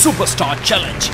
Superstar Challenge.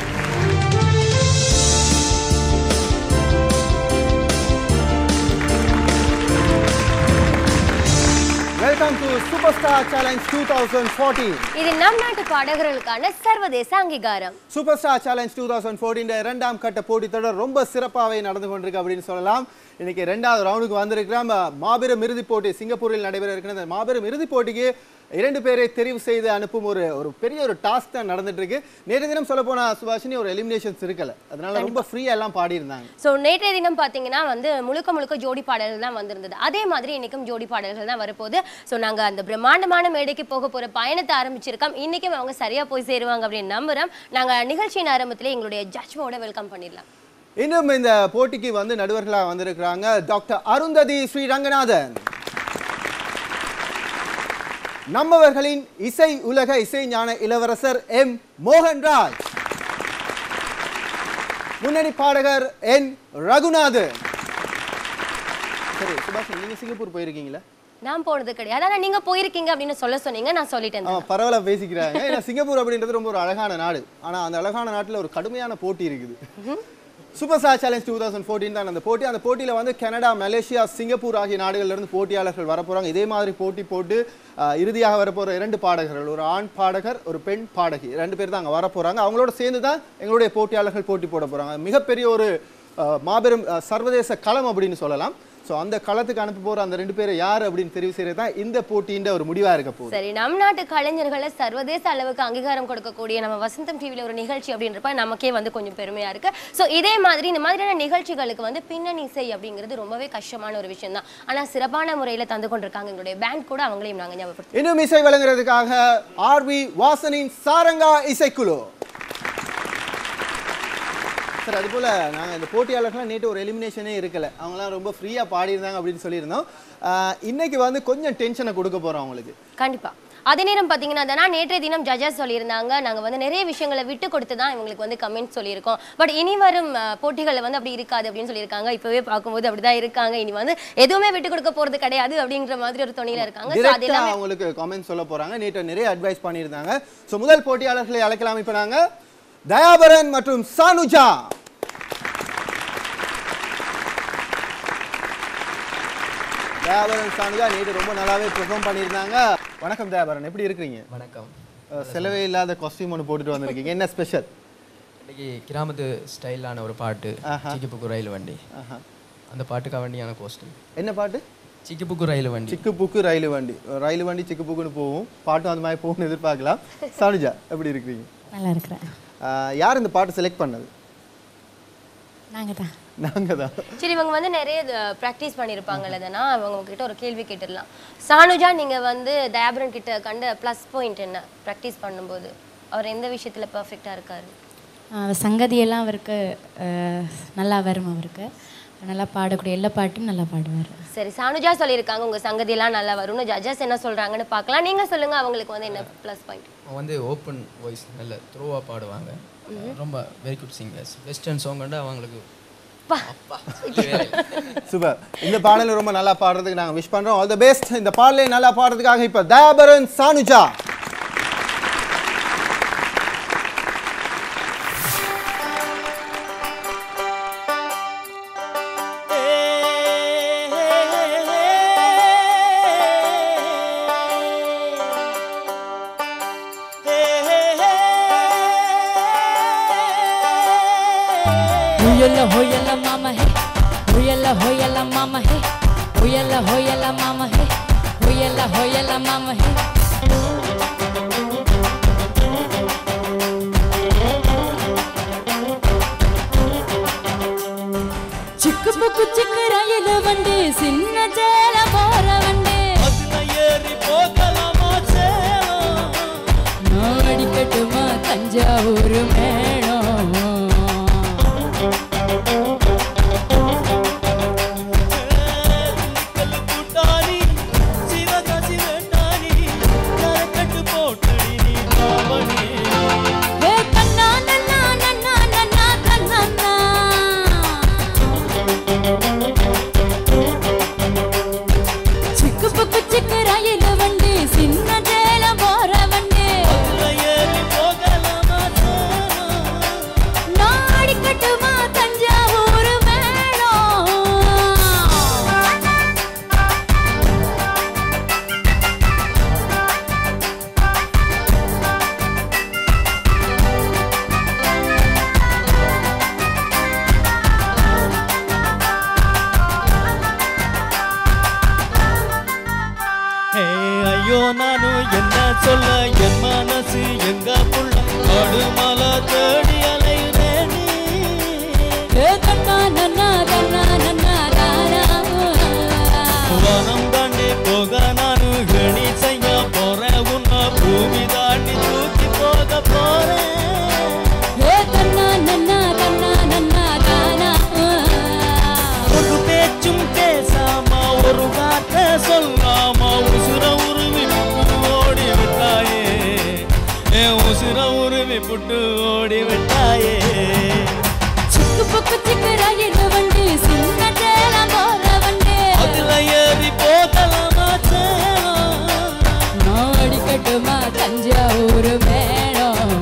Welcome to Superstar Challenge two thousand fourteen இது நம் நாட்டு பாடகர்களுக்கான சர்வதேச அங்கீகாரம் Superstar Challenge two thousand fourteen இரண்டாம் கட்ட போட்டித் தொடர் ரொம்ப சிறப்பாகவே நடந்து கொண்டிருக்கு அப்படின்னு சொல்லலாம் இன்னைக்கு ரெண்டாவது ரவுண்டுக்கு வந்திருக்கிறோம் மாபெரும் இறுதிப் போட்டி சிங்கப்பூரில் நடைபெற இருக்கிற இந்த மாபெரும் இறுதிப் போட்டிக்கு இரண்டு பேரை தெரிவு செய்து அனுப்பும் ஒரு ஒரு பெரிய ஒரு டாஸ்க் தான் நடந்துட்டு இருக்கு நேற்று தினம் சொல்ல போனா சுபாஷினி ஒரு எலிமினேஷன்ஸ் இருக்கல அதனால ரொம்ப ஃப்ரீயா எல்லாம் பாடியிருந்தாங்க ஸோ நேற்றைய தினம் பார்த்தீங்கன்னா வந்து முழுக்க முழுக்க ஜோடி பாடல்கள் தான் வந்திருந்தது அதே மாதிரி இன்னைக்கும் ஜோடி பாடல்கள் தான் வரப்போகுது ஸோ நாங்கள் அந்த பிரம்மாண்டமான மேடைக்கு போக போகிற பயணத்தை ஆரம்பிச்சிருக்கோம் இன்னைக்கும் அவங்க சரியாக போய் சேருவாங்க அப்படின்னு நம்புறோம் நாங்கள் நிகழ்ச்சியின் ஆரம்பத்திலே எங்களுடைய ஜட்ஜ்மோட வெல்கம் பண்ணிடலாம் இன்னும் இந்த போட்டிக்கு வந்து நடுவர்களாக வந்திருக்கிறாங்க டாக்டர் அருந்ததி ஸ்ரீ ரங்கநாதன் நம்மவர்களின் இசை உலக இசை ஞான இளவரசர் எம் மோகன்ராஜ் முன்னணி பாடகர் என் ரகுநாதன் சரி சுபாஷ் நீங்க சிங்கப்பூர் போயிருக்கீங்களா நான் போனது கிடையாது ஆனால் நீங்கள் போயிருக்கீங்க அப்படின்னு சொல்ல சொன்னீங்க நான் சொல்லிட்டேன் ஆமா பரவாயில்ல பேசிக்கிறாங்க ஏன்னா சிங்கப்பூர் அப்படின்றது ரொம்ப ஒரு அழகான நாடு ஆனா அந்த அழகான நாட்டுல ஒரு கடுமையான போட்டி இருக்குது Superstar Challenge two thousand fourteen தான் அந்த போட்டி அந்த போட்டியில வந்து கனடா மலேசியா சிங்கப்பூர் ஆகிய நாடுகள்ல இருந்து போட்டியாளர்கள் வரப்போறாங்க இதே மாதிரி போட்டி போட்டு ஆஹ், இறுதியாக வரப்போற இரண்டு பாடகர்கள் ஒரு ஆண் பாடகர் ஒரு பெண் பாடகி ரெண்டு பேர் தான் அங்க வரப்போறாங்க அவங்களோட சேர்ந்து தான் எங்களுடைய போட்டியாளர்கள் போட்டி போட போறாங்க மிகப்பெரிய ஒரு ஆஹ், மாபெரும் ஆஹ், சர்வதேச களம் அப்படின்னு சொல்லலாம் ஸோ அந்த களத்துக்கு அனுப்ப போற அந்த ரெண்டு பேரை யார் அப்படின்னு தெரிவு செய்யறது தான் இந்த போட்டியின் ஒரு முடிவா இருக்க போகுது சரி நம் நாட்டு கலைஞர்களை சர்வதேச அளவுக்கு அங்கீகாரம் கொடுக்கக்கூடிய நம்ம வசந்தம் டிவியில் ஒரு நிகழ்ச்சி அப்படின்றப்ப நமக்கே வந்து கொஞ்சம் பெருமையா இருக்கு ஸோ இதே மாதிரி இந்த மாதிரியான நிகழ்ச்சிகளுக்கு வந்து பின்னணி இசை அப்படிங்கிறது ரொம்பவே கஷ்டமான ஒரு விஷயம் தான் ஆனால் சிறப்பான முறையில் தந்து கொண்டிருக்காங்க எங்களுடைய பேண்ட் கூட அவங்களையும் நாங்கள் ஞாபகப்படுத்தும் இன்னும் இசை வழங்குறதுக்காக ஆர்வி வாசனின் சாரங்கா இசைக்குழு சார் அது போல நாங்கள் இந்த போட்டியாளர்கள்லாம் நேற்று ஒரு எலிமினேஷனே இருக்கல அவங்களாம் ரொம்ப ஃப்ரீயாக பாடியிருந்தாங்க அப்படின்னு சொல்லியிருந்தோம் ஆஹ் இன்னைக்கு வந்து கொஞ்சம் டென்ஷனை கொடுக்க போகிறோம் அவங்களுக்கு கண்டிப்பா அதே நேரம் பார்த்தீங்கன்னா தானே நேற்றைய தினம் ஜட்ஜஸ் சொல்லியிருந்தாங்க நாங்கள் வந்து நிறைய விஷயங்களை விட்டு கொடுத்து தான் இவங்களுக்கு வந்து கமெண்ட் சொல்லியிருக்கோம் பட் இனி வரும் அஹ், போட்டிகள்ல வந்து அப்படி இருக்காது அப்படின்னு சொல்லியிருக்காங்க இப்போவே பார்க்கும்போது அப்படிதான் இருக்காங்க இனி வந்து எதுவுமே விட்டு கொடுக்க போறது கிடையாது அப்படிங்கிற மாதிரி ஒரு துணியில இருக்காங்க ஸோ அது டிரெக்டாக எல்லாமே அவங்களுக்கு கமெண்ட் சொல்ல போகிறாங்க நேற்று நிறைய அட்வைஸ் பண்ணியிருந்தாங்க ஸோ முதல் போட்டியாளர்களை அழைக்கலாம் இப்போ நாங்கள் தயாபரன் மற்றும் சானுஜா தயாபரன் சானுஜா நேற்று ரொம்ப நல்லாவே பெர்ஃபார்ம் பண்ணியிருந்தாங்க வணக்கம் தயாபரன் எப்படி இருக்கிறீங்க வணக்கம் அஹ் செலவே இல்லாத காஸ்டியூம் ஒன்று போட்டுட்டு வந்திருக்கீங்க என்ன ஸ்பெஷல் இன்னைக்கு கிராமத்து ஸ்டைலான ஒரு பாட்டு சிக்கிப்புக்கு ரயில் வண்டி அந்த பாட்டுக்காக வேண்டியான கோஸ்டியூம் என்ன பாட்டு சிக்கிப்புக்கு ரயில் வண்டி சிக்கு புக்கு ரயில் வண்டி ரயில் வண்டி சிக்கு புக்குன்னு போகும் பாட்டும் அந்த மாதிரி போகணும்னு எதிர்பார்க்கலாம் சானுஜா எப்படி இருக்கிறீங்க நல்லா இருக்கிறேன் அஹ் யார் இந்த பாட்டு செலக்ட் பண்ணது நாங்கள் தான் நாங்கள் தான் சரி இவங்க வந்து நிறைய ப்ராக்டிஸ் பண்ணியிருப்பாங்கல்ல தானே அவங்க கிட்ட ஒரு கேள்வி கேட்டுடலாம் சானுஜா நீங்க வந்து தயாபரன் கிட்ட கண்ட ப்ளஸ் பாயிண்ட் என்ன ப்ராக்டிஸ் பண்ணும்போது அவர் எந்த விஷயத்துல பெர்ஃபெக்டா இருக்காரு ஆஹ் சங்கதியெல்லாம் அவருக்கு ஆஹ் நல்லா வரும் அவருக்கு நல்லா பாடக்கூடிய எல்லா பாட்டும் நல்லா பாடுவார் சரி சானுஜா சொல்லியிருக்காங்க உங்க சங்கதியெல்லாம் நல்லா வரும்னு ஜட்ஜஸ் என்ன சொல்றாங்கன்னு பார்க்கலாம் நீங்க சொல்லுங்க அவங்களுக்கு வந்து என்ன ப்ளஸ் பாயிண்ட் அவங்க வந்து ஓப்பன் வாய்ஸ் நல்ல த்ரோவாக பாடுவாங்க ரொம்ப very good singers western song வந்து அவங்களுக்கு அப்பா வேற இல்லை. சூப்பர் இந்த பாடல ரொம்ப நல்லா பாடுறதுக்கு நாங்கள் விஷ் பண்றோம் ஆல் தி பெஸ்ட் இந்த பாடலை நல்லா பாடுறதுக்காக இப்போ Thayaparan Sanuja Huyala huyala mama he Huyala huyala mama he Huyala huyala mama he Huyala huyala mama he சிக்கு புக்கு சிக்கு ரயில் வண்டி சின்ன சேல போற வண்டி நான் அடிக்கட்டுமா தஞ்சாவூர் மேளம் ஏ கண்ணா நன்னா நன்னா நன்னா கண்ணா சிக்கு புக்கு சிக்கு ரயில் வண்டி சின்ன சேல போற வண்டி சொல்ல என் மனசு எங்க புள்ள அடுமலை தேடி அலையுறேனே ஏ கண்ணா நன்னா கண்ணா நன்னா தானா வனம் தாண்டி போக நானு கணி செய்ய போறேன் உன்னை பூமி தாண்டி தூக்கி போக போறேன் ஏ கண்ணா நன்னா கண்ணா நன்னா தானா ஒரு பேச்சும் பேசாம ஒரு வார்த்தை சொல்லாம உசுர உருவி புட்டு ஓடி விட்டாயே என் உசுர உருவி புட்டு ஓடி விட்டாயே சிக்கு புக்கு சிக்கு ரயில் வண்டி சின்ன சேலம் போற வண்டி அதுல ஏறி போகலாமா சேலம் நாடி கட்டுமா Thanjavur madam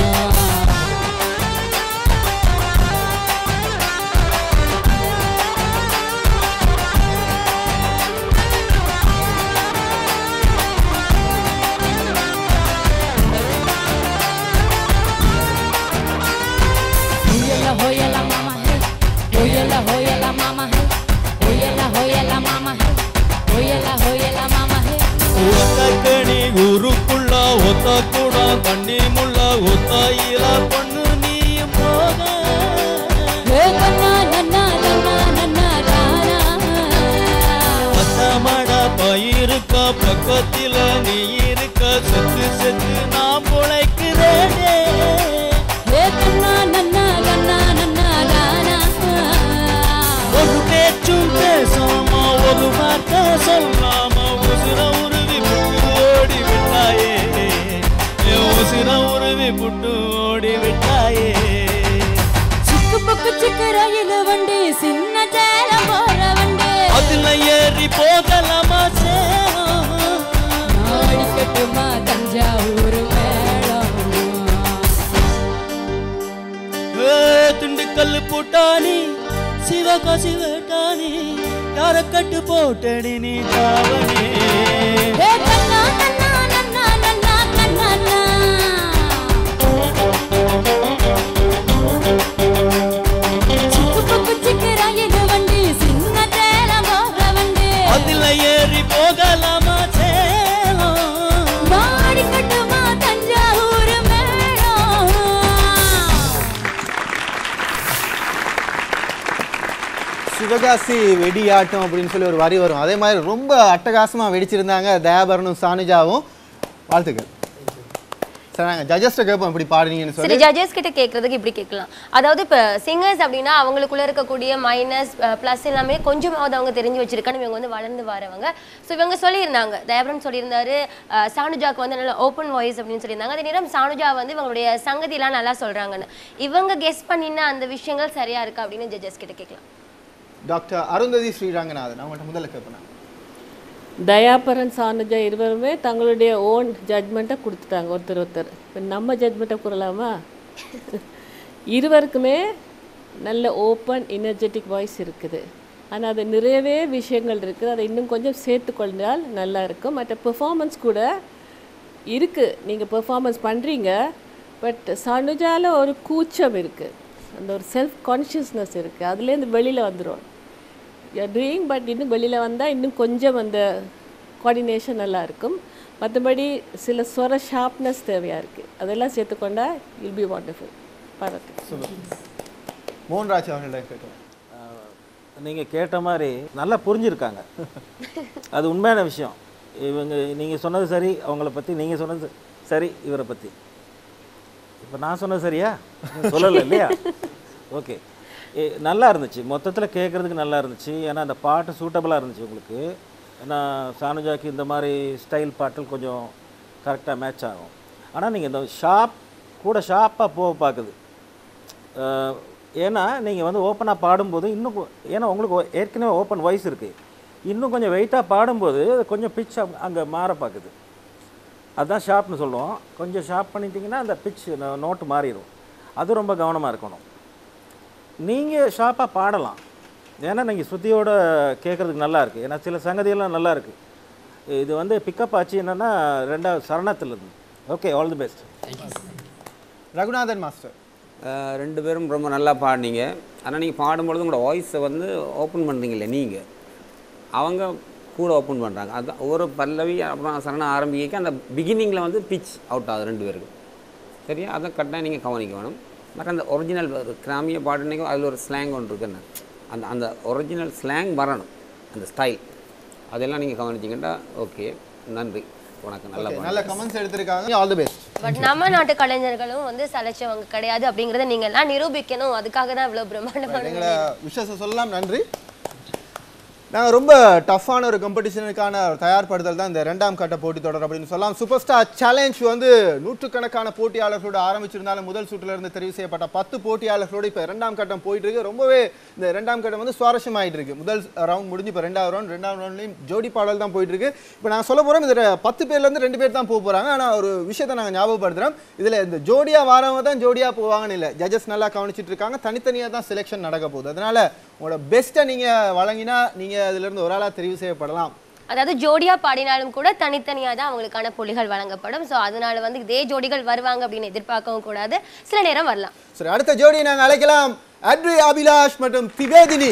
Hoyala hoyala mama hey, hoyala hoyala mama hey, hoyala hoyala mama hey, hoyala hoyala mama hey. ஒத்த கனி ஊருக்குள்ள ஒத்த கூட தண்ணி முள்ள ஒத்தாயில பொண்ணு நீயும் போக ஏ கண்ணா நன்னா நன்னா நன்னா தானா பத்தமட பயிருக்க பக்கத்தில நீ இருக்க செத்து செத்து நான் பொழைக்கிறேனே ஏ கண்ணா நன்னா நன்னா நன்னா தானா ஒரு பேச்சும் பேசாம ஒரு வார்த்தை சொல்லாம உசுர உருவி புட்டு ஓடி விட்டாயே என் உசுர உருவி புட்டு ஓடி விட்டாயே சிக்கு புக்கு சிக்கு ரயில் வண்டி சின்ன சேலம் போற வண்டி அதுல ஏறி போகலாமா சேலம் நாடி கட்டுமா தஞ்சாவூர் மேடம் ஏ, திண்டுக்கல்லு பூட்டானி சிவகாசி வேட்டானி யார கட்டு போட்டடி நீ தாவனே ஏ கண்ணா நன்னா நன்னா நன்னா கண்ணா சிக்கு புக்கு சிக்கு ரயில் வண்டி சின்ன சேலம் போற வண்டி அதுல ஏறி போகலாமா சேலம் நாடி கட்டுமா தஞ்சாவூர் மேடம் சிவகாசி வெடியாட்டம் அப்படின்னு சொல்லி ஒரு வரி வரும் அதே மாதிரி ரொம்ப அட்டகாசமா வெடிச்சிருந்தாங்க தயாபரனும் சானுஜாவும் வாழ்த்துக்கள் சரி நாங்கள் ஜட்ஜஸ்ட்டை கேட்போம் இப்படி பாடுனீங்கன்னு சொல்லி சரி ஜட்ஜஸ் கிட்ட கேட்கறதுக்கு இப்படி கேட்கலாம் அதாவது இப்போ சிங்கர்ஸ் அப்படின்னா அவங்களுக்குள்ள இருக்கக்கூடிய மைனஸ் ப்ளஸ் எல்லாமே கொஞ்சமாவது அவங்க தெரிஞ்சு வச்சிருக்கான்னு இவங்க வந்து வளர்ந்து வரவங்க ஸோ இவங்க சொல்லியிருந்தாங்க தயபரன் சொல்லியிருந்தாரு அஹ், சானுஜாக்கு வந்து நல்ல ஓப்பன் வாய்ஸ் அப்படின்னு சொல்லியிருந்தாங்க அதே நேரம் சானுஜா வந்து இவங்களுடைய சங்கதியெல்லாம் நல்லா சொல்றாங்கன்னு இவங்க கெஸ் பண்ணின அந்த விஷயங்கள் சரியா இருக்கா அப்படின்னு ஜட்ஜஸ் கிட்ட கேட்கலாம் டாக்டர் அருந்ததி ஸ்ரீரங்கநாதன் அவங்கள்ட்ட முதல்ல கேட்பேன் தயாபரன் சானுஜா இருவருமே தங்களுடைய ஓன் ஜட்மெண்ட்டை கொடுத்துட்டாங்க ஒருத்தர் ஒருத்தர் இப்போ நம்ம ஜட்மெண்ட்டை கூறலாமா இருவருக்குமே நல்ல ஓப்பன் எனர்ஜெட்டிக் வாய்ஸ் இருக்குது ஆனால் அது நிறையவே விஷயங்கள் இருக்குது அதை இன்னும் கொஞ்சம் சேர்த்துக்கொண்டால் நல்லா இருக்கும் மற்ற பெர்ஃபார்மன்ஸ் கூட இருக்குது நீங்கள் பெர்ஃபார்மன்ஸ் பண்ணுறீங்க பட் சனுஜால ஒரு கூச்சம் இருக்குது அந்த ஒரு செல்ஃப் கான்ஷியஸ்னஸ் இருக்குது அதுலேருந்து வெளியில் வந்துடும் டூயிங் பட் இன்னும் வெளியில் வந்தால் இன்னும் கொஞ்சம் அந்த கோஆர்டினேஷன் நல்லா இருக்கும் மற்றபடி சில ஸ்வர ஷார்ப்னஸ் தேவையாக இருக்குது அதெல்லாம் சேர்த்துக்கொண்டா வில் பி வாண்டர்ஃபுல் பாராட்டு மோகன்ராஜ் அவர்கள்ட்ட கேட்கலாம் நீங்கள் கேட்ட மாதிரி நல்லா புரிஞ்சிருக்காங்க அது உண்மையான விஷயம் இவங்க நீங்கள் சொன்னது சரி அவங்கள பற்றி நீங்கள் சொன்னது சரி இவரை பற்றி இப்போ நான் சொன்னது சரியா சொல்லலை இல்லையா ஓகே நல்லா இருந்துச்சு மொத்தத்தில் கேட்குறதுக்கு நல்லா இருந்துச்சு ஏன்னா அந்த பாட்டு சூட்டபுளாக இருந்துச்சு உங்களுக்கு ஏன்னா சானுஜாக்கு இந்த மாதிரி ஸ்டைல் பாட்டில் கொஞ்சம் கரெக்டாக மேட்ச் ஆகும் ஆனால் நீங்கள் இந்த ஷாப் கூட ஷாப்பாக போக பார்க்குது அஹ், ஏன்னா நீங்கள் வந்து ஓப்பனாக பாடும்போது இன்னும் கொ- ஏன்னா உங்களுக்கு ஓ- ஏற்கனவே ஓப்பன் வாய்ஸ் இருக்குது இன்னும் கொஞ்சம் வெயிட்டாக பாடும்போது கொஞ்சம் பிச் அங்கே மாற பார்க்குது அதுதான் ஷார்ப்னு சொல்லுவோம் கொஞ்சம் ஷார்ப் பண்ணிட்டீங்கன்னா அந்த பிச் நோட்டு மாறிடும் அது ரொம்ப கவனமாக இருக்கணும் நீங்கள் ஷார்ப்பாக பாடலாம் ஏன்னா நீங்கள் ஸ்ருதியோட கேட்குறதுக்கு நல்லா இருக்குது ஏன்னா சில சங்கதியெல்லாம் நல்லா இருக்குது இது வந்து பிக்கப் ஆச்சு என்னென்னா ரெண்டாவது சரணத்தில் இருந்து okay all the best Raghunathan master அஹ் ரெண்டு பேரும் ரொம்ப நல்லா பாடினீங்க ஆனால் நீங்கள் பாடும்பொழுது உங்களோட வாய்ஸை வந்து ஓப்பன் பண்ணுறீங்களே நீங்கள் அவங்க கூட ஓப்பன் பண்ணுறாங்க அதுதான் ஒரு பல்லவி அப்புறம் சரணம் ஆரம்பிக்க அந்த பிகினிங்கில் வந்து பிச் அவுட் ஆகுது ரெண்டு பேருக்கும் சரியா அதை கரெக்டாக நீங்கள் கவனிக்க வேணும் மற்ற அந்த ஒரிஜினல் கிராமிய பாட்டுனைக்கும் அதில் ஒரு ஸ்லாங் ஒன்று இருக்குன்னு அந்த அந்த ஒரிஜினல் ஸ்லாங் வரணும் அந்த ஸ்டைல் அதெல்லாம் நீங்கள் கவனிச்சிங்கன்னா ஓகே நன்றி வணக்கம் நல்லா நல்ல பாடுங்க. கமெண்ட்ஸ் எடுத்திருக்காங்க ஆல் தி பெஸ்ட் பட் நம்ம நாட்டு கலைஞர்களும் வந்து சலைச்சவங்க கிடையாது அப்படிங்கறத நீங்க எல்லாம் நிரூபிக்கணும் அதுக்காக தான் இவ்வளவு பிரம்மாண்டமான எங்களை விஷயத்தை சொல்லலாம் நன்றி நாங்கள் ரொம்ப டஃப்பான ஒரு காம்படிஷனுக்கான தயார்படுத்தல் தான் இந்த ரெண்டாம் கட்ட போட்டி தொடர் அப்படின்னு சொல்லலாம் சூப்பர் ஸ்டார் சேலஞ்ச் வந்து நூற்றுக்கணக்கான போட்டியாளர்களோடு ஆரம்பிச்சிருந்தாலும் முதல் சுற்றுல இருந்து தெரிவு செய்யப்பட்ட பத்து போட்டியாளர்களோடு இப்போ ரெண்டாம் கட்டம் போயிட்டு இருக்கு ரொம்பவே இந்த ரெண்டாம் கட்டம் வந்து சுவாரஸ்யமாயிட்டு இருக்கு முதல் ரவுண்ட் முடிஞ்சு இப்போ ரெண்டாவது ரவுண்ட் ரெண்டாவது ரவுண்ட்லையும் ஜோடி பாடல் தான் போயிட்டு இருக்கு இப்போ நான் சொல்ல போகிறோம் இதில் பத்து பேர்லேருந்து ரெண்டு பேர் தான் போக போகிறாங்க ஆனால் ஒரு விஷயத்தை நாங்கள் ஞாபகப்படுத்துகிறோம் இதில் இந்த ஜோடியாக வரவங்க தான் ஜோடியாக போவாங்கன்னு இல்லை ஜட்ஜஸ் நல்லா கவனிச்சிட்டு இருக்காங்க தனித்தனியாக தான் செலெக்ஷன் நடக்க போகுது அதனால உங்களோட பெஸ்ட்டை நீங்கள் வழங்கினா நீங்கள் அதிலிருந்து ஒரு ஆளாக தெரிவு செய்யப்படலாம் அதாவது ஜோடியா பாடினாலும் கூட தனித்தனியா தான் அவங்களுக்கான புள்ளிகள் வழங்கப்படும் ஸோ அதனால வந்து இதே ஜோடிகள் வருவாங்க அப்படின்னு எதிர்பார்க்கவும் கூடாது சில நேரம் வரலாம் சரி அடுத்த ஜோடியை நாங்கள் அழைக்கலாம் அட்ரி அபிலாஷ் மற்றும் திவேதினி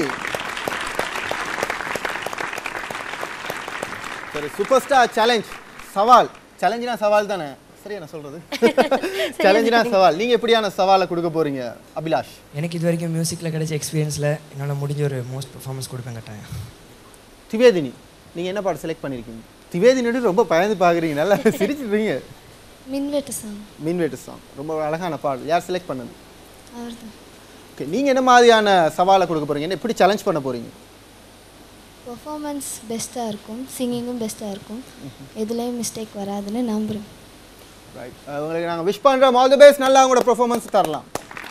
சரி சூப்பர் ஸ்டார் சேலஞ்ச் சவால் சேலஞ்சுனா சவால் தானே சரியா நான் சொல்றது சேலஞ்சுனா சவால் நீங்க எப்படியான சவாலை கொடுக்க போறீங்க அபிலாஷ் எனக்கு இது வரைக்கும் மியூசிக்கில் கிடைச்ச எக்ஸ்பீரியன்ஸில் என்னால் முடிஞ்ச ஒரு மோஸ்ட் பெர்ஃபார்மன்ஸ் கொடுப்பேன் கட்டாயம் திவேதினி நீங்க என்ன பாட்டு செலக்ட் பண்ணிருக்கீங்க திவேதினியோட ரொம்ப பயந்து பாக்குறீங்க நல்லா சிரிச்சிடுறீங்க மின்வெட்டு சாங் மீன்வேட்டு சாங் ரொம்ப அழகான பாடல் யார் செலக்ட் பண்ணது அவர் தான் ஓகே நீங்க என்ன மாதிரியான சவாலை கொடுக்க போறீங்க என்ன எப்படி சேலஞ்ச் பண்ண போறீங்க பெர்ஃபார்மன்ஸ் பெஸ்ட்டாக இருக்கும் சிங்கிங்கும் பெஸ்ட்டாக இருக்கும் எதுலேயும் மிஸ்டேக் வராதுன்னு நம்புகிறேன் ரைட் உங்களுக்கு நாங்கள் விஷ் பண்ணுறோம் ஆல் தி பெஸ்ட் நல்லா உங்களோட பெர்ஃபார்மன்ஸ் தரலாம்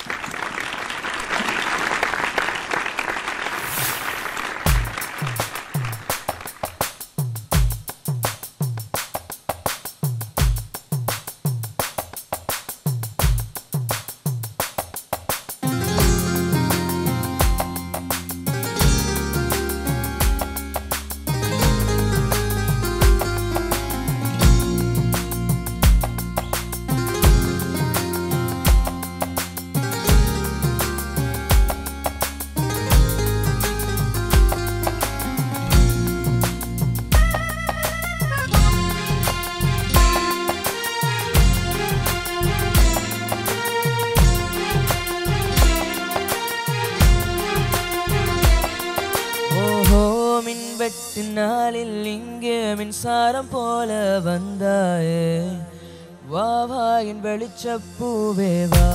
ஓஹோ மின்வெட்டு நாளில் இங்கே மின்சாரம் போல வந்தாயே வா வா என் வெளிச்சப்பூவே வா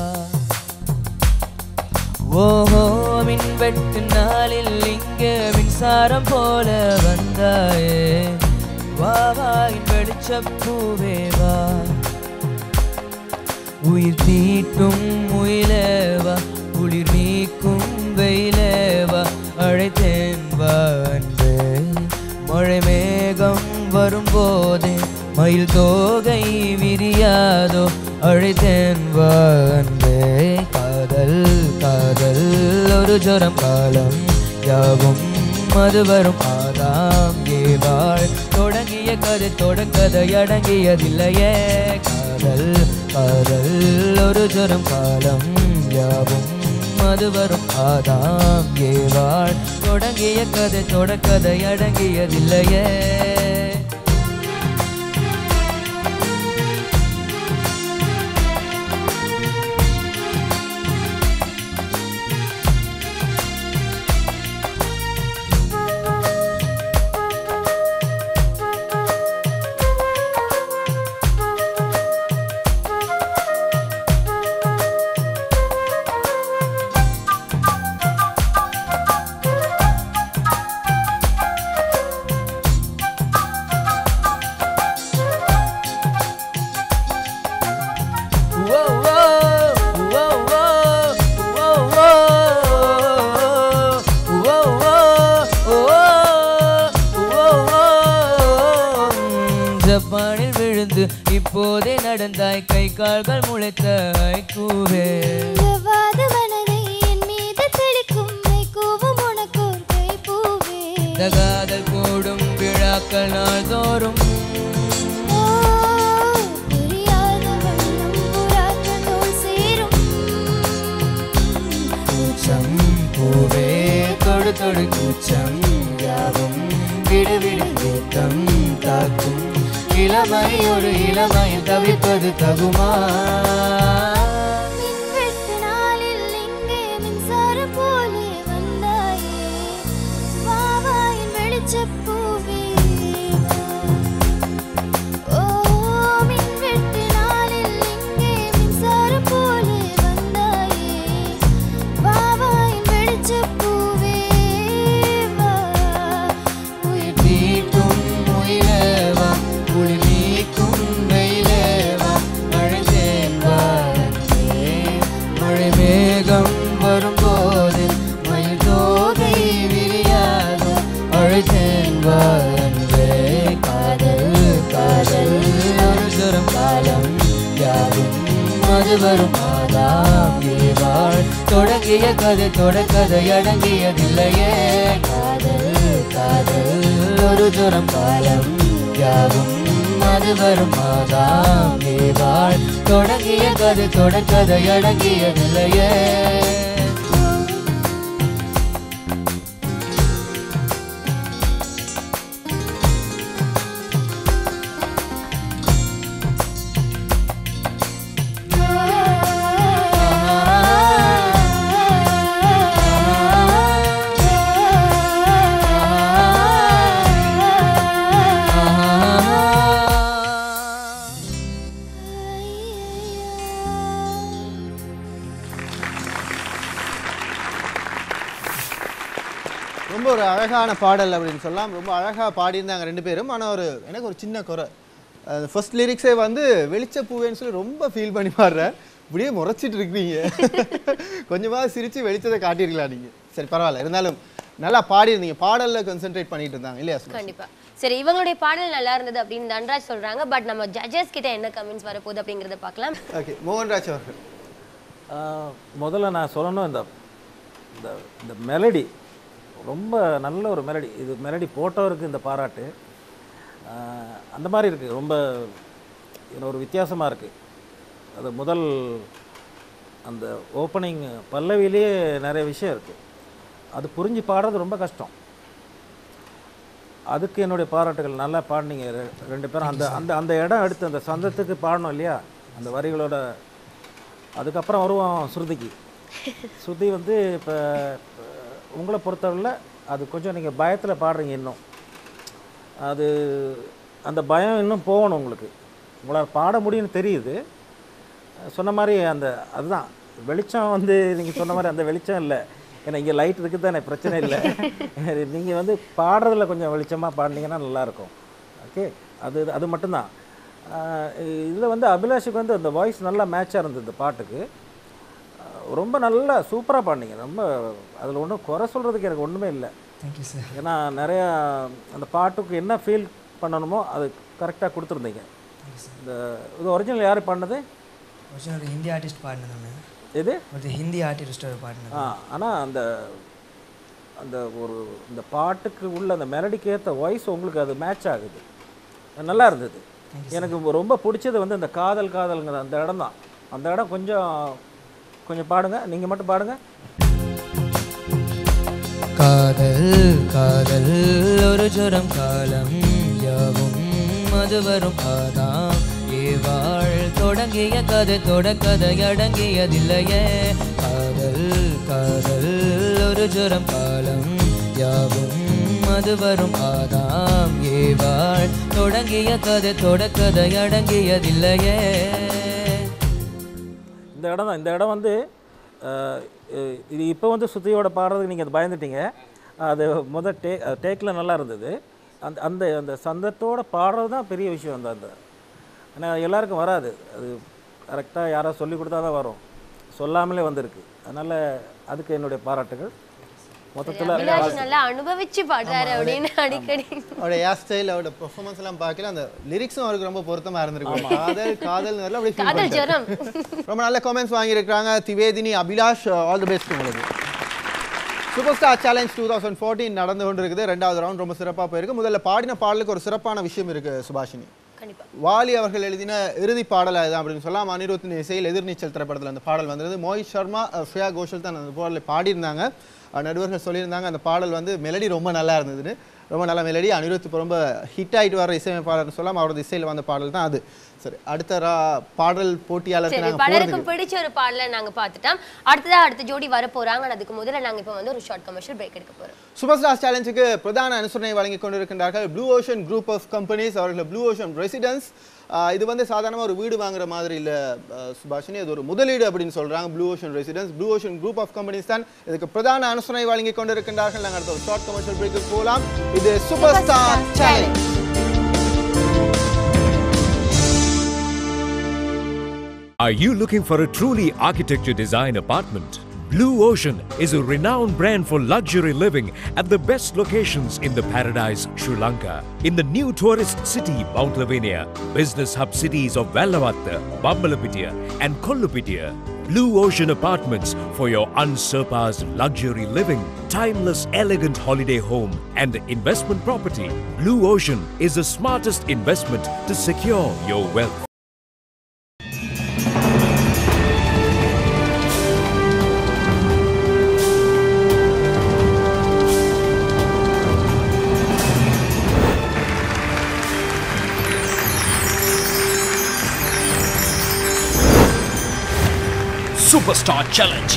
ஓஹோ மின்வெட்டு நாளில் இங்கே மின்சாரம் போல வந்தாயே வா வா என் வெளிச்சப்பூவே வா உயிர் தீட்டும் முயலவா குளிர் நீக்கும் வெயிலவா அழைத்தேன் வா அன்பே மழை மேகம் வரும்போதே மயில் தோகை விரியாதோ அழைத்தேன் வா அன்பே காதல் காதல் ஒரு ஜரம் காலம் யாவும் அது வரும் ஆதாம் ஏவாள் தொடங்கிய கதை தொடங்கதை அடங்கியதில்லையே காதல் காதல் ஒரு ஜரம் காலம் யாவும் அது வரும் ஆதாம் ஏவாள் தொடங்கிய கதை தொடக்கதை அடங்கியதில்லையே ஜப்பானில் விழுந்து இப்போதே நடந்தாய் கை கால்கள் முளைத்த ஐக்கூவே செவ்வாத மனதை என் மீது தெளிக்கும் மைக்கூவும் உனக்கோர் கைப்பூவே தகாதல் கூடும் விழாக்கள் நாள்தோறும் ஓ, புரியாத வண்ணம் புறாக்கள் தோல் சேரும் கூச்சம் பூவே தொடு தொடு கூச்சம் யாவும் விடு விடு முத்தம் தாக்கும் இளமை ஒரு இளமையில் தவிப்பது தகுமா மின்வெட்டு நாளில் இங்கே மின்சாரம் போலே வந்தாயே வாவாயின் வெளிச்சப் பூவே வா. ஓ மின்வெட்டு நாளில் இங்கே மின்சாரம் போலே வந்தாயே வாவாயின் வெளிச்சப் பூவே வா. உயிர் நீட்டும் உயிரேவா குளி நீக்கும் வெயிலேவா அழைத்தேன் வாரே மழை மேகம் வரும்போது மயில் தோகை விரியாது அழைத்தேன் வாரே காதல் காதல் ஒரு சுரம் காலம் யாரும் அது வரும் மாதாம் வாழ் தொடங்கிய கதை தொடக்கதை அடங்கியதில்லையே காதல் காதல் ஒரு சுரம் காலம் யாவும் அது வரும் மாதாம் வாழ் தொடங்கிய கதை தொடக்கதை அடங்கியதில்லையே ரொம்ப ஒரு அழகான பாடல் அப்படின்னு சொல்லலாம் ரொம்ப அழகாக பாடியிருந்தாங்க ரெண்டு பேரும் ஆனால் ஒரு எனக்கு ஒரு சின்ன குறை ஃபர்ஸ்ட் லிரிக்ஸே வந்து வெளிச்ச பூவேன்னு சொல்லி ரொம்ப ஃபீல் பண்ணி பாடுறேன் இப்படியே முறைச்சிட்டு இருக்கீங்க கொஞ்சமாக சிரித்து வெளிச்சத்தை காட்டியிருக்கலாம் நீங்கள் சரி பரவாயில்ல இருந்தாலும் நல்லா பாடியிருந்தீங்க பாடலில் கான்சென்ட்ரேட் பண்ணிட்டு இருந்தாங்க இல்லையா சுபாஷ்? கண்டிப்பா சரி இவங்களுடைய பாடல் நல்லா இருந்தது அப்படின்னு தன்ராஜ் சொல்றாங்க பட் நம்ம ஜட்ஜஸ் கிட்ட என்ன கமெண்ட்ஸ் வரப்போகுது அப்படிங்கறத பார்க்கலாம் ஓகே மோகன்ராஜ் அவர்கள் ஆஹ், முதல்ல நான் சொல்லணும் இந்த இந்த இந்த மெலடி ரொம்ப நல்ல ஒரு மெலடி இது மெலடி போட்டவருக்கு இந்த பாராட்டு ஆஹ், அந்த மாதிரி இருக்குது ரொம்ப இது ஒரு வித்தியாசமாக இருக்குது அது முதல் அந்த ஓப்பனிங் பல்லவிலேயே நிறைய விஷயம் இருக்குது அது புரிஞ்சு பாடுறது ரொம்ப கஷ்டம் அதுக்கு என்னுடைய பாராட்டுகள் நல்லா பாடினீங்க ரெ- ரெண்டு பேரும் அந்த அந்த அந்த இடம் எடுத்து அந்த சந்தத்துக்கு பாடணும் இல்லையா அந்த வரிகளோட அதுக்கப்புறம் வருவோம் ஸ்ருதிக்கு ஸ்ருதி வந்து இப்போ உங்களை பொறுத்தவரையில் அது கொஞ்சம் நீங்கள் பயத்தில் பாடுறீங்க இன்னும் அது அந்த பயம் இன்னும் போகணும் உங்களுக்கு உங்களால் பாட முடியும்னு தெரியுது சொன்ன மாதிரி அந்த அதுதான் வெளிச்சம் வந்து நீங்கள் சொன்ன மாதிரி அந்த வெளிச்சம் இல்லை ஏன்னா இங்கே லைட் இருக்குது தானே பிரச்சனை இல்லை நீங்கள் வந்து பாடுறதுல கொஞ்சம் வெளிச்சமாக பாடினீங்கன்னா நல்லாயிருக்கும் ஓகே அது அது மட்டும்தான் இதில் வந்து அபிலாஷுக்கு வந்து அந்த வாய்ஸ் நல்லா மேட்சாக இருந்தது இந்த பாட்டுக்கு ஆஹ் ரொம்ப நல்லா சூப்பராக பாடினீங்க ரொம்ப அதில் ஒன்றும் குறை சொல்கிறதுக்கு எனக்கு ஒன்றுமே இல்லை தேங்க்யூ சார் ஏன்னா நிறையா அந்த பாட்டுக்கு என்ன ஃபீல் பண்ணணுமோ அது கரெக்டாக கொடுத்துருந்தீங்க இந்த இது ஒரிஜினல் யார் பண்ணது ஒரிஜினல் ஒரு ஹிந்தி ஆர்டிஸ்ட் பாடினது ஒன்று எது ஒரு ஹிந்தி ஆர்டிஸ்ட் ஒரு பாடினது ஆ ஆனால் அந்த அந்த ஒரு இந்த பாட்டுக்கு உள்ள அந்த மெலடிக்கு ஏற்ற வாய்ஸ் உங்களுக்கு அது மேட்ச் ஆகுது நல்லா இருந்தது எனக்கு ரொம்ப பிடிச்சது வந்து அந்த காதல் காதல்ங்கிற அந்த இடம் தான் அந்த இடம் கொஞ்சம் கொஞ்சம் பாடுங்க நீங்கள் மட்டும் பாடுங்க காதல் காதல் ஒரு ஜுரம் காலம் யாவும் அது வரும் ஆதாம் ஏவாள் தொடங்கிய கதை தொடக்கதை அடங்கியதில்லையே காதல் காதல் ஒரு ஜுரம் காலம் யாவும் அது வரும் ஆதாம் ஏவாள் தொடங்கிய கதை தொடக்கதை அடங்கியதில்லையே இந்த இடம் தான் இந்த இடம் வந்து அஹ், அஹ், இது இப்போ வந்து சுத்தியோட பாடுறதுக்கு நீங்கள் அது பயந்துட்டீங்க அது முத டே டேக்கில் நல்லா இருந்தது அந்த அந்த அந்த சந்தத்தோட பாடுறது தான் பெரிய விஷயம் அந்த அந்த ஏன்னா எல்லாருக்கும் வராது அது கரெக்டாக யாரோ சொல்லி கொடுத்தா தான் வரும் சொல்லாமலே வந்திருக்கு அதனால் அதுக்கு என்னுடைய பாராட்டுகள் மொத்தத்தில் அபிலாஷ் நல்லா அனுபவிச்சு பாடுறாரு அப்படின்னு அடிக்கடி அவரோட ஹேர் ஸ்டைல் அவரோட பெர்ஃபார்மன்ஸ் எல்லாம் பார்க்கல அந்த லிரிக்ஸும் அவருக்கு ரொம்ப பொருத்தமா இருந்திருக்கும் காதல் காதல் அப்படி feel காதல் பண்ணிட்டாரு. ஜுரம் ரொம்ப நல்ல காமெண்ட்ஸ் வாங்கியிருக்கிறாங்க Thivethini Abhilash all the best உங்களுக்கு Superstar Challenge two thousand fourteen நடந்து கொண்டு இருக்குது ரெண்டாவது ரவுண்ட் ரொம்ப சிறப்பாக போயிருக்கு முதல்ல பாடின பாடலுக்கு ஒரு சிறப்பான விஷயம் இருக்கு சுபாஷினி கண்டிப்பா வாலி அவர்கள் எழுதின இறுதி பாடல் அதுதான் அப்படின்னு சொல்லலாம் அனிருத்தின் இசையில் எதிர்நீச்சல் திரைப்படத்தில் அந்த பாடல் வந்தது மோஹித் சர்மா அஹ், ஸ்ரேயா கோஷல் தான் அந்த பாடலை பாடியிருந்தாங்க அஹ், நடுவர்கள் சொல்லியிருந்தாங்க அந்த பாடல் வந்து மெலடி ரொம்ப நல்லா இருந்ததுன்னு ரொம்ப நல்ல மெலடி அனிருத் இப்போ ரொம்ப ஹிட் ஆயிட்டு வர இசையமைப்பாளர்னு சொல்லலாம் அவரது இசையில் வந்த பாடல் தான் அது சரி அடுத்த ரா- பாடல் போட்டியாளருக்கு சரி நாங்கள் பலருக்கும் போகிறதுக்கு பிடிச்ச ஒரு பாடலை நாங்க பார்த்துட்டோம் அடுத்ததா அடுத்த ஜோடி வர போறாங்க ஆனா அதுக்கு முதல்ல நாங்க இப்போ வந்து ஒரு ஷார்ட் கமர்ஷியல் பிரேக் எடுக்க போறோம் சூப்பர் ஸ்டார் சேலஞ்சுக்கு பிரதான அனுசரணை வழங்கி கொண்டிருக்கின்றார்கள் Blue Ocean Group of Companies அவர்கள் ப்ளூ ஓஷன் ரெசிடென்ஸ் இது வந்து சாதாரணமாக ஒரு வீடு வாங்குற மாதிரி இல்லை சுபாஷினி அது ஒரு முதலீடு அப்படின்னு சொல்றாங்க Blue Ocean Residence Blue Ocean Group of Companies தான் இதுக்கு பிரதான அனுசரணை வழங்கி கொண்டிருக்கின்றார்கள் நாங்கள் அடுத்த ஒரு ஷார்ட் கமர்ஷியல் பிரேக்கு போகலாம் இது Superstar Challenge Are you looking for a truly architecture design apartment? Blue Ocean is a renowned brand for luxury living at the best locations in the paradise Sri Lanka. In the new tourist city Mount Lavinia, business hub cities of Vellavatta, Bambalapitiya and Kollupitiya. Blue Ocean Apartments for your unsurpassed luxury living, timeless elegant holiday home and investment property. Blue Ocean is the smartest investment to secure your wealth. Superstar Challenge.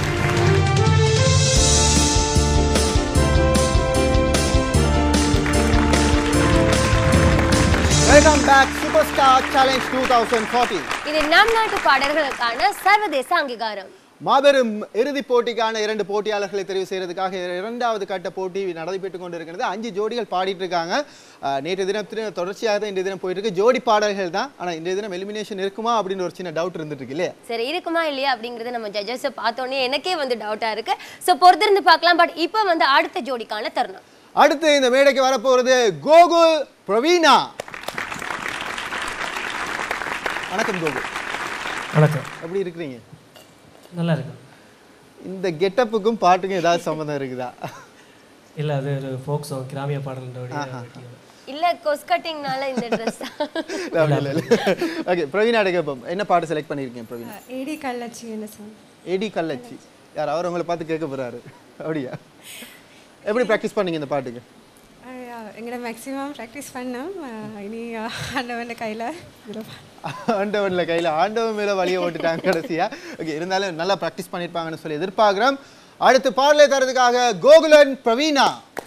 Welcome back Superstar Challenge two thousand forty இது நம் நாட்டு பாடல்களுக்கான சர்வதேச அங்கீகாரம் மாபெரும் இறுதிப் போட்டிக்கான இரண்டு போட்டியாளர்களை தெரிவு செய்யறதுக்காக இரண்டாவது கட்ட போட்டி நடைபெற்றுக் கொண்டிருக்கிறது அஞ்சு ஜோடிகள் பாடிட்டு இருக்காங்க அஹ், நேற்று தினத்தின் தொடர்ச்சியாக தான் இன்றைய தினம் போயிட்டு இருக்கு ஜோடி பாடல்கள் தான் ஆனால் இன்றைய தினம் எலிமினேஷன் இருக்குமா அப்படின்னு ஒரு சின்ன டவுட் இருந்துட்டு இருக்கு இல்லையா சரி இருக்குமா இல்லையா அப்படிங்கறத நம்ம ஜட்ஜஸ் பார்த்தோன்னே எனக்கே வந்து டவுட்டா இருக்கு ஸோ பொறுத்திருந்து பார்க்கலாம் பட் இப்போ வந்து அடுத்த ஜோடிக்கான தருணம் அடுத்து இந்த மேடைக்கு வரப்போறது கோகுல் பிரவீனா வணக்கம் கோகுல் வணக்கம் எப்படி இருக்கிறீங்க நல்லா இருக்கு இந்த கெட்டப்புக்கும் பாட்டுக்கும் ஏதாவது சம்மந்தம் இருக்குதா இல்லை அது ஒரு ஃபோக் சாங் கிராமிய பாடல்ன்றோடைய இல்ல கொஸ் கட்டிங்னால இந்த ட்ரெஸ் ஓகே பிரவீனா கேட்போம் என்ன பாட்டு செலக்ட் பண்ணியிருக்கீங்க பிரவீனா ஏடி கள்ளச்சி என்ன சாங் ஏடி கள்ளச்சி யார் அவர் உங்களை பார்த்து கேட்க போறாரு அப்படியா எப்படி ப்ராக்டிஸ் பண்ணீங்க இந்த பாட்டுக்கு எங்களை மேக்ஸிமம் ப்ராக்டிஸ் பண்ணோம் அஹ் இனி ஆண்டவன் கையில் ஆண்டவன்ல கையில ஆண்டவன் மேல வழியை ஓட்டுட்டாங்க கடைசியா ஓகே இருந்தாலும் நல்லா ப்ராக்டிஸ் பண்ணியிருப்பாங்கன்னு சொல்லி எதிர்பார்க்கிறோம் அடுத்து பாடலை தரதுக்காக கோகுலன் பிரவீனா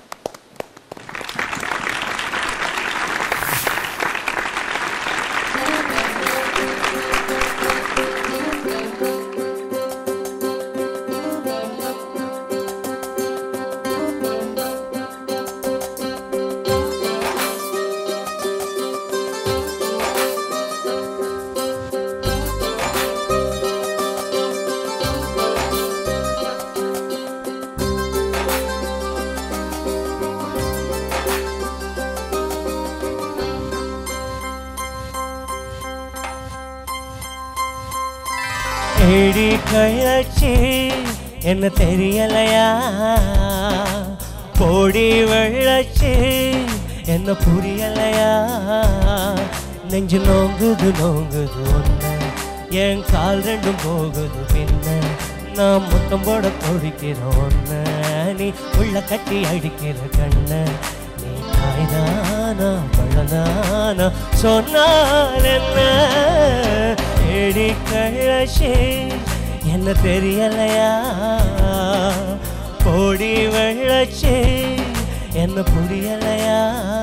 ஏடி கழச்சி என்ன தெரியலையா கோடி வெள்ளச்சி என்ன புரியலையா நெஞ்சு நோங்குது நோங்குது ஒன்று என் கால் ரெண்டும் போகுது பின்ன நான் முத்தம் போட துடிக்கிற ஒன்று நீ உள்ள கட்டி அடிக்கிற கண்ணு நீ காய்தானா பழதானா சொன்னால் என்ன ஏடி கழச்சி என்ன தெரியலையா கோடி வெள்ளச்சி என்ன புரியலையா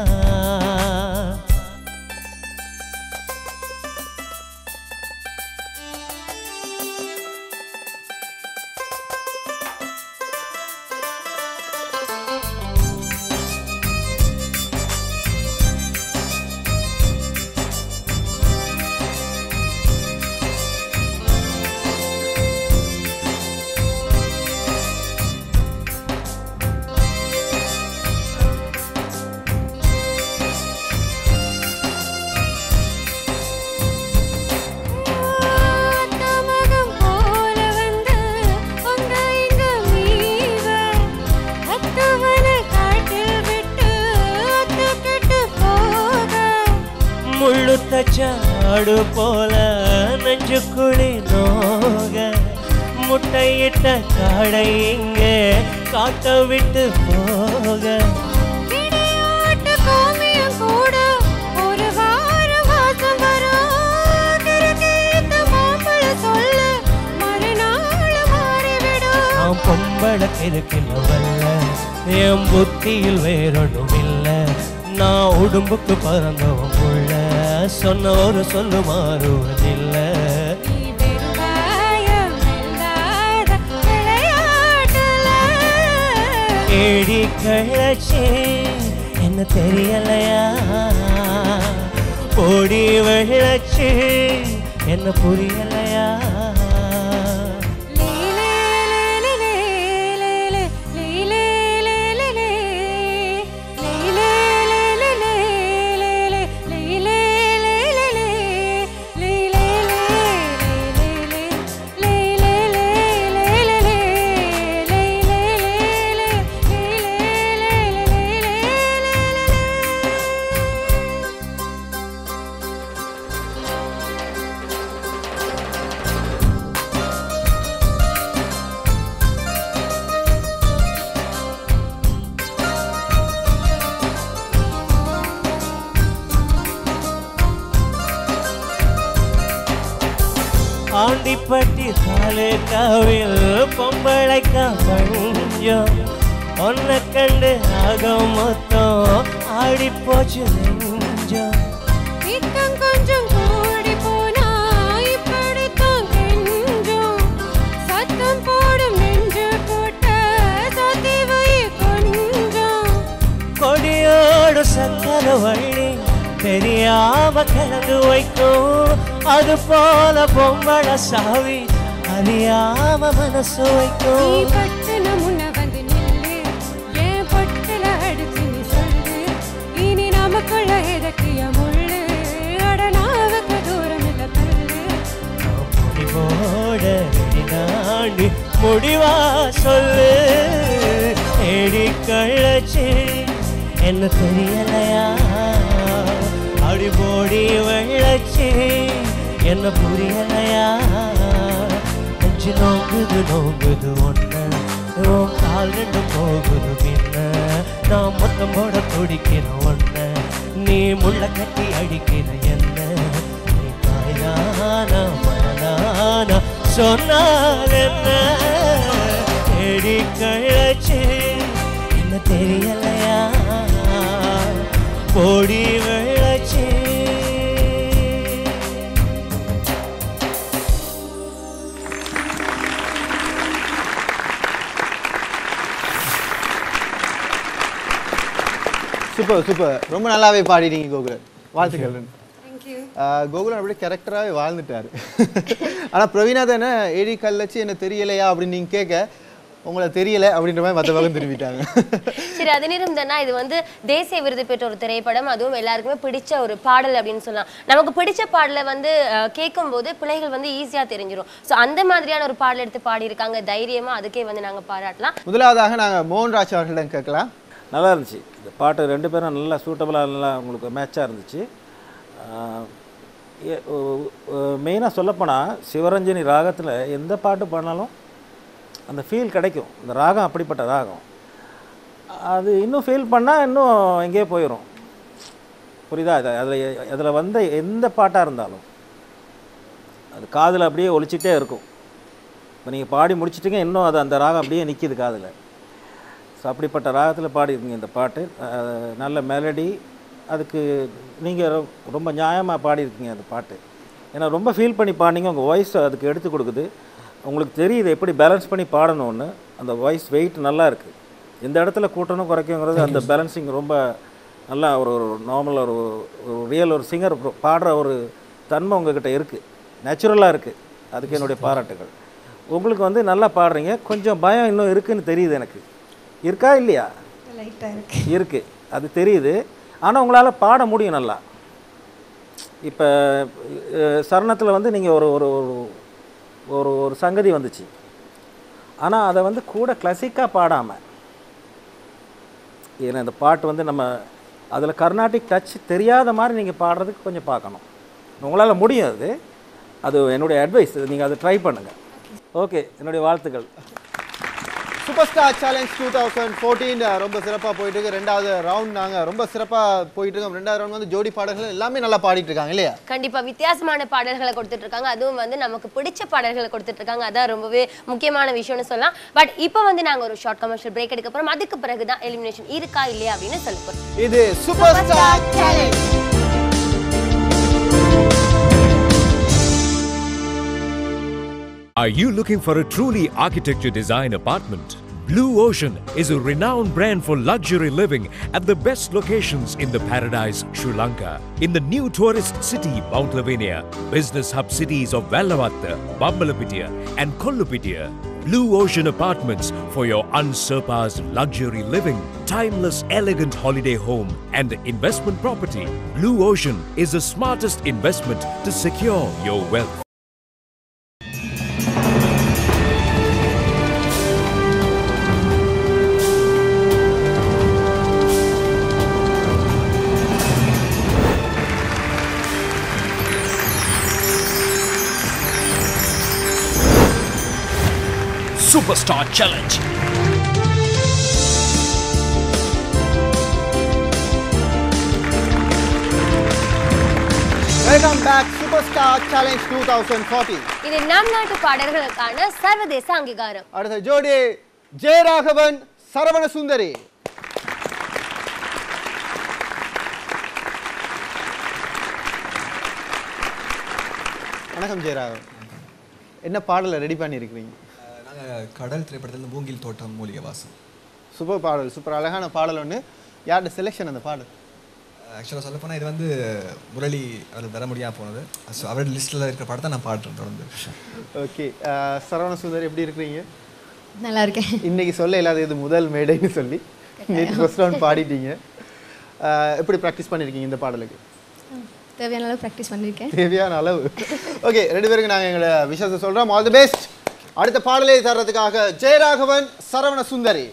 மகம் போல வந்து அங்க இங்க மீவ அத்தவன காட்டில் விட்டு அத்துக்கிட்டு போக முள்ளு தச்சாடு போல நெஞ்சுக்குழி நோக முட்டையிட்ட காடை இங்கே காட்ட விட்டு போக விடையாட்ட கோமியம் கூட ஒரு வாரம் வாசம் வரும் கிறுக்கீத்த மாம்பழ சொல்ல மறுநாள் மாறிவிடும் நான் பொம்பளை கிறுக்கினவல்ல என் புத்தியில் வேறொன்றும் இல்லை நான் உடும்புக்கு பறந்தவன் புள்ள சொன்ன ஒரு சொல்லு மாறுவதில்லை பயம் இல்லாத விளையாட்டுல ஏடி கழச்சி என்ன தெரியலையா ஓடி வெள்ளச்சி என்ன புரியலையா ஆண்டிப்பட்டி தாலுக்காவில் பொம்பளைக்கா பஞ்சம் ஒன்ன கண்டு ஆகம் மொத்தம் ஆடி போச்சு நெஞ்சம் இக்கம் கொஞ்சம் கூடி போனா இப்படித்தான் கெஞ்சும் சத்தம் போடும் நெஞ்சு போட்ட சத்தி வை கொஞ்சம் கொடியோடு சக்கர வள்ளி தெரியாம கலந்து வைக்கும் அது போல பொம்பளை சாவி அறியாம மனசு நீ வைக்கும் பட்டுன முன்ன வந்து நில்லு ஏன் பட்டுல அடிச்சு நீ சொல்லு இனி நமக்குள்ள எதற்கிய முள்ளு அடனாவுக்கு தூரம் இல்ல தள்ளு முடிவோட தாண்டி முடிவா சொல்லு தேடி கழச்சி என்ன தெரியலையா அடி போடி வெள்ளச்சி என்ன புரியலையா நெஞ்சு நோங்குது நோங்குது ஒன்ன உன் கால் ரெண்டு போகுது பின்ன நான் மொத்தம் போட துடிக்கிற ஒன்ன நீ முள்ள கட்டி அடிக்கிற என்ன நீ தாய்தானா மனதானா சொன்னால் என்ன தேடி கழச்சி என்ன தெரியலையா போடி வெள்ளச்சி சூப்பர் சூப்பர் ரொம்ப நல்லாவே பாடிட்டீங்க கோகுலன் வாழ்த்துக்கள் தேங்க்யூ ஆஹ் கோகுலன் அப்படியே கேரக்டராகவே வாழ்ந்துட்டாரு ஆனா பிரவீனா தானே ஏடி கல்லச்சு என்ன தெரியலையா அப்படின்னு நீங்க கேட்க உங்களை தெரியல அப்படின்ற மாதிரி மற்ற பக்கம் திரும்பிட்டாங்க சரி அது நேரம் தானே இது வந்து தேசிய விருது பெற்ற ஒரு திரைப்படம் அதுவும் எல்லாருக்குமே பிடிச்ச ஒரு பாடல் அப்படின்னு சொல்லலாம் நமக்கு பிடிச்ச பாடலை வந்து அஹ், கேட்கும்போது பிள்ளைகள் வந்து ஈஸியா தெரிஞ்சிரும் ஸோ அந்த மாதிரியான ஒரு பாடல் எடுத்து பாடியிருக்காங்க தைரியமா அதுக்கே வந்து நாங்க பாராட்டலாம் முதலாவதாக நாங்க மோகன்ராஜ் அவர்களிடம் கேட்கலாம் நல்லா இருந்துச்சு இந்த பாட்டு ரெண்டு பேரும் நல்லா சூட்டபுளாக நல்லா உங்களுக்கு மேட்சாக இருந்துச்சு மெயினாக சொல்லப்போனால் சிவரஞ்சனி ராகத்தில் எந்த பாட்டு பாடினாலும் அந்த ஃபீல் கிடைக்கும் இந்த ராகம் அப்படிப்பட்ட ராகம் அது இன்னும் ஃபீல் பண்ணால் இன்னும் எங்கேயோ போயிடும் புரியுதா அது அதில் அதில் வந்த எந்த பாட்டாக இருந்தாலும் அது காதில் அப்படியே ஒலிச்சிட்டே இருக்கும் இப்போ நீங்கள் பாடி முடிச்சிட்டிங்க இன்னும் அது அந்த ராகம் அப்படியே நிற்கிது காதில் ஸோ அப்படிப்பட்ட ராகத்தில் பாடியிருக்கீங்க இந்த பாட்டு அஹ், நல்ல மெலடி அதுக்கு நீங்கள் ரொம்ப நியாயமாக பாடியிருக்கீங்க அந்த பாட்டு ஏன்னா ரொம்ப ஃபீல் பண்ணி பாடினீங்க உங்கள் வாய்ஸ் அதுக்கு எடுத்து கொடுக்குது உங்களுக்கு தெரியுது எப்படி பேலன்ஸ் பண்ணி பாடணும்னு அந்த வாய்ஸ் வெயிட் நல்லா இருக்குது எந்த இடத்துல கூட்டணும் குறைக்குங்கிறது அந்த பேலன்சிங் ரொம்ப நல்லா ஒரு ஒரு நார்மல் ஒரு ஒரு ரியல் ஒரு சிங்கர் பாடுற ஒரு தன்மை உங்ககிட்ட இருக்குது நேச்சுரலாக இருக்குது அதுக்கு என்னுடைய பாராட்டுகள் உங்களுக்கு வந்து நல்லா பாடுறீங்க கொஞ்சம் பயம் இன்னும் இருக்குன்னு தெரியுது எனக்கு இருக்கா இல்லையா லைட்டாக இருக்கு இருக்கு அது தெரியுது ஆனால் உங்களால் பாட முடியும் நல்லா இப்போ சரணத்தில் வந்து நீங்கள் ஒரு ஒரு ஒரு- ஒரு ஒரு சங்கதி வந்துச்சு ஆனால் அதை வந்து கூட கிளாசிக்காக பாடாமல் ஏன்னா இந்த பாட்டு வந்து நம்ம அதில் கர்நாடிக் டச் தெரியாத மாதிரி நீங்கள் பாடுறதுக்கு கொஞ்சம் பார்க்கணும் உங்களால் முடியும் அது அது என்னுடைய அட்வைஸ் நீங்கள் அதை ட்ரை பண்ணுங்கள் ஓகே என்னுடைய வாழ்த்துக்கள் Superstar Challenge two thousand fourteen ரொம்ப சிறப்பாக போயிட்டு இருக்கு ரெண்டாவது ரவுண்ட் நாங்கள் ரொம்ப சிறப்பாக போயிட்டு இருக்கோம் ரெண்டாவது ரவுண்ட் வந்து ஜோடி பாடல்கள் எல்லாமே நல்லா பாடிட்டு இருக்காங்க இல்லையா கண்டிப்பா வித்தியாசமான பாடல்களை கொடுத்துட்டு இருக்காங்க அதுவும் வந்து நமக்கு பிடிச்ச பாடல்களை கொடுத்துட்டு இருக்காங்க அதான் ரொம்பவே முக்கியமான விஷயம்னு சொல்லலாம் பட் இப்போ வந்து நாங்க ஒரு ஷார்ட் கமர்ஷியல் பிரேக் எடுக்க போறோம் அதுக்கு பிறகு தான் எலிமினேஷன் இருக்கா இல்லையா அப்படின்னு சொல்ல போறோம் இது Superstar Challenge Are you looking for a truly architecture design apartment? Blue Ocean is a renowned brand for luxury living at the best locations in the paradise Sri Lanka. In the new tourist city Mount Lavinia, business hub cities of Vellavatta, Bambalapitiya and Kollupitiya. Blue Ocean Apartments for your unsurpassed luxury living, timeless elegant holiday home and investment property. Blue Ocean is the smartest investment to secure your wealth. Superstar Challenge. Welcome back Superstar Challenge two thousand fourteen இது நம் நாட்டு பாடல்களுக்கான சர்வதேச அங்கீகாரம் அடுத்த ஜோடி ஜெயராகவன் சரவண சுந்தரி வணக்கம் ஜெயராகவன் என்ன பாடலை ரெடி பண்ணியிருக்கிறீங்க நாங்கள் கடல் திரைப்படத்தில் மூங்கில் தோட்டம் மூலிகை வாசம் சூப்பர் பாடல் சூப்பர் அழகான பாடல் ஒன்று யாரோட செலெக்ஷன் அந்த பாடல் ஆக்சுவலாக சொல்லப்போனால் இது வந்து முரளி அவர் வர முடியாமல் போனது ஸோ அவரோட லிஸ்ட்டில் இருக்கிற படத்தை நான் பாடுறேன் தொடர்ந்து ஓகே சரவண சுந்தரி எப்படி இருக்கிறீங்க நல்லா இருக்கேன் இன்னைக்கு சொல்ல இல்லாத இது முதல் மேடைன்னு சொல்லி நேற்று ஃபர்ஸ்ட் ரவுண்ட் பாடிட்டீங்க அஹ், எப்படி ப்ராக்டிஸ் பண்ணியிருக்கீங்க இந்த பாடலுக்கு தேவையான அளவு ப்ராக்டிஸ் பண்ணியிருக்கேன் தேவையான அளவு ஓகே ரெண்டு பேருக்கு நாங்கள் எங்களை விஷயத்தை சொல்கிறோம் ஆல் தி பெஸ்ட் அடுத்த பாடலை தர்றதுக்காக ஜெயராகவன் சரவண சுந்தரி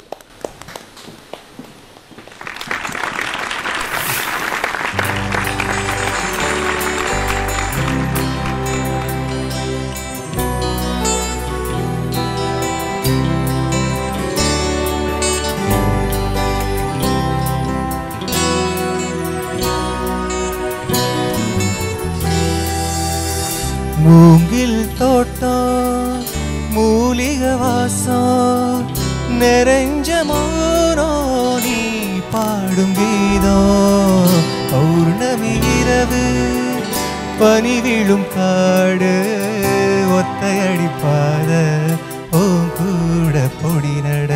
மூங்கில் தோட்டம் மூலிகை வாசம் நிறைஞ்ச மோனோ நீ பாடும் கீதம் பௌர்ணமி இரவு பனி விழும் காடு ஒத்தையடி பாத ஓம் கூட பொடி நட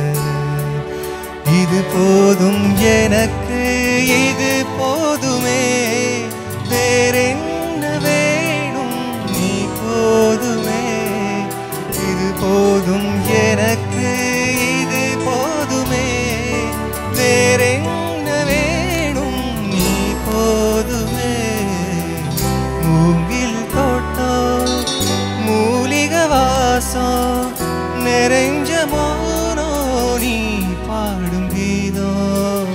இது போதும் எனக்கு இது போதுமே வேறென்ன வேணும் நீ போதுமே இது போதும் எனக்கு இது போதுமே வேறென்ன வேணும் நீ போதுமே மூங்கில் தோட்டம் மூலிகை வாசம் நிறைஞ்ச மோனோ நீ பாடும் கீதம்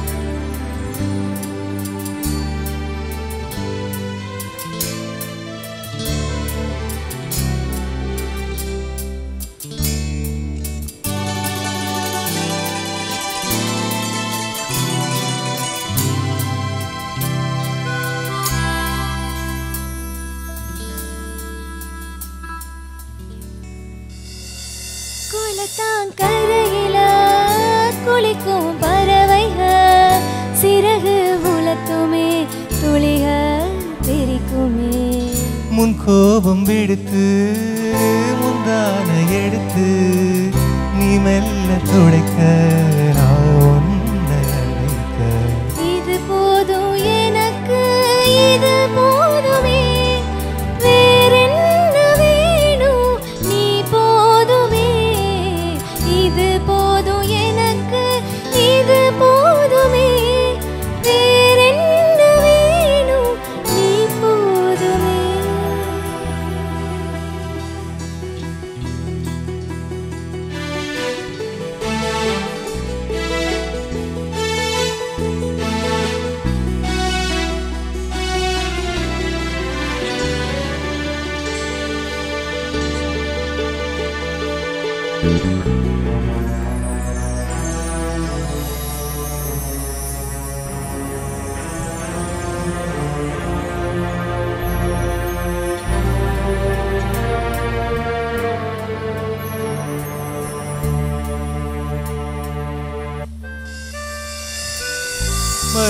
குளத்தாங்கரையில குளிக்கும் பறவைக சிறகு உலத்துமே துளிக தெரிக்குமே முன் கோபம் விடுத்து முந்தான எடுத்து நீ மெல்ல துடைக்க நான் உன்னை அழைக்க இது போதும் எனக்கு இது போதுமே வேறென்ன வேணும் நீ போதுமே இது போதும் எனக்கு இது போதுமே வேறென்ன வேணும் நீ போதுமே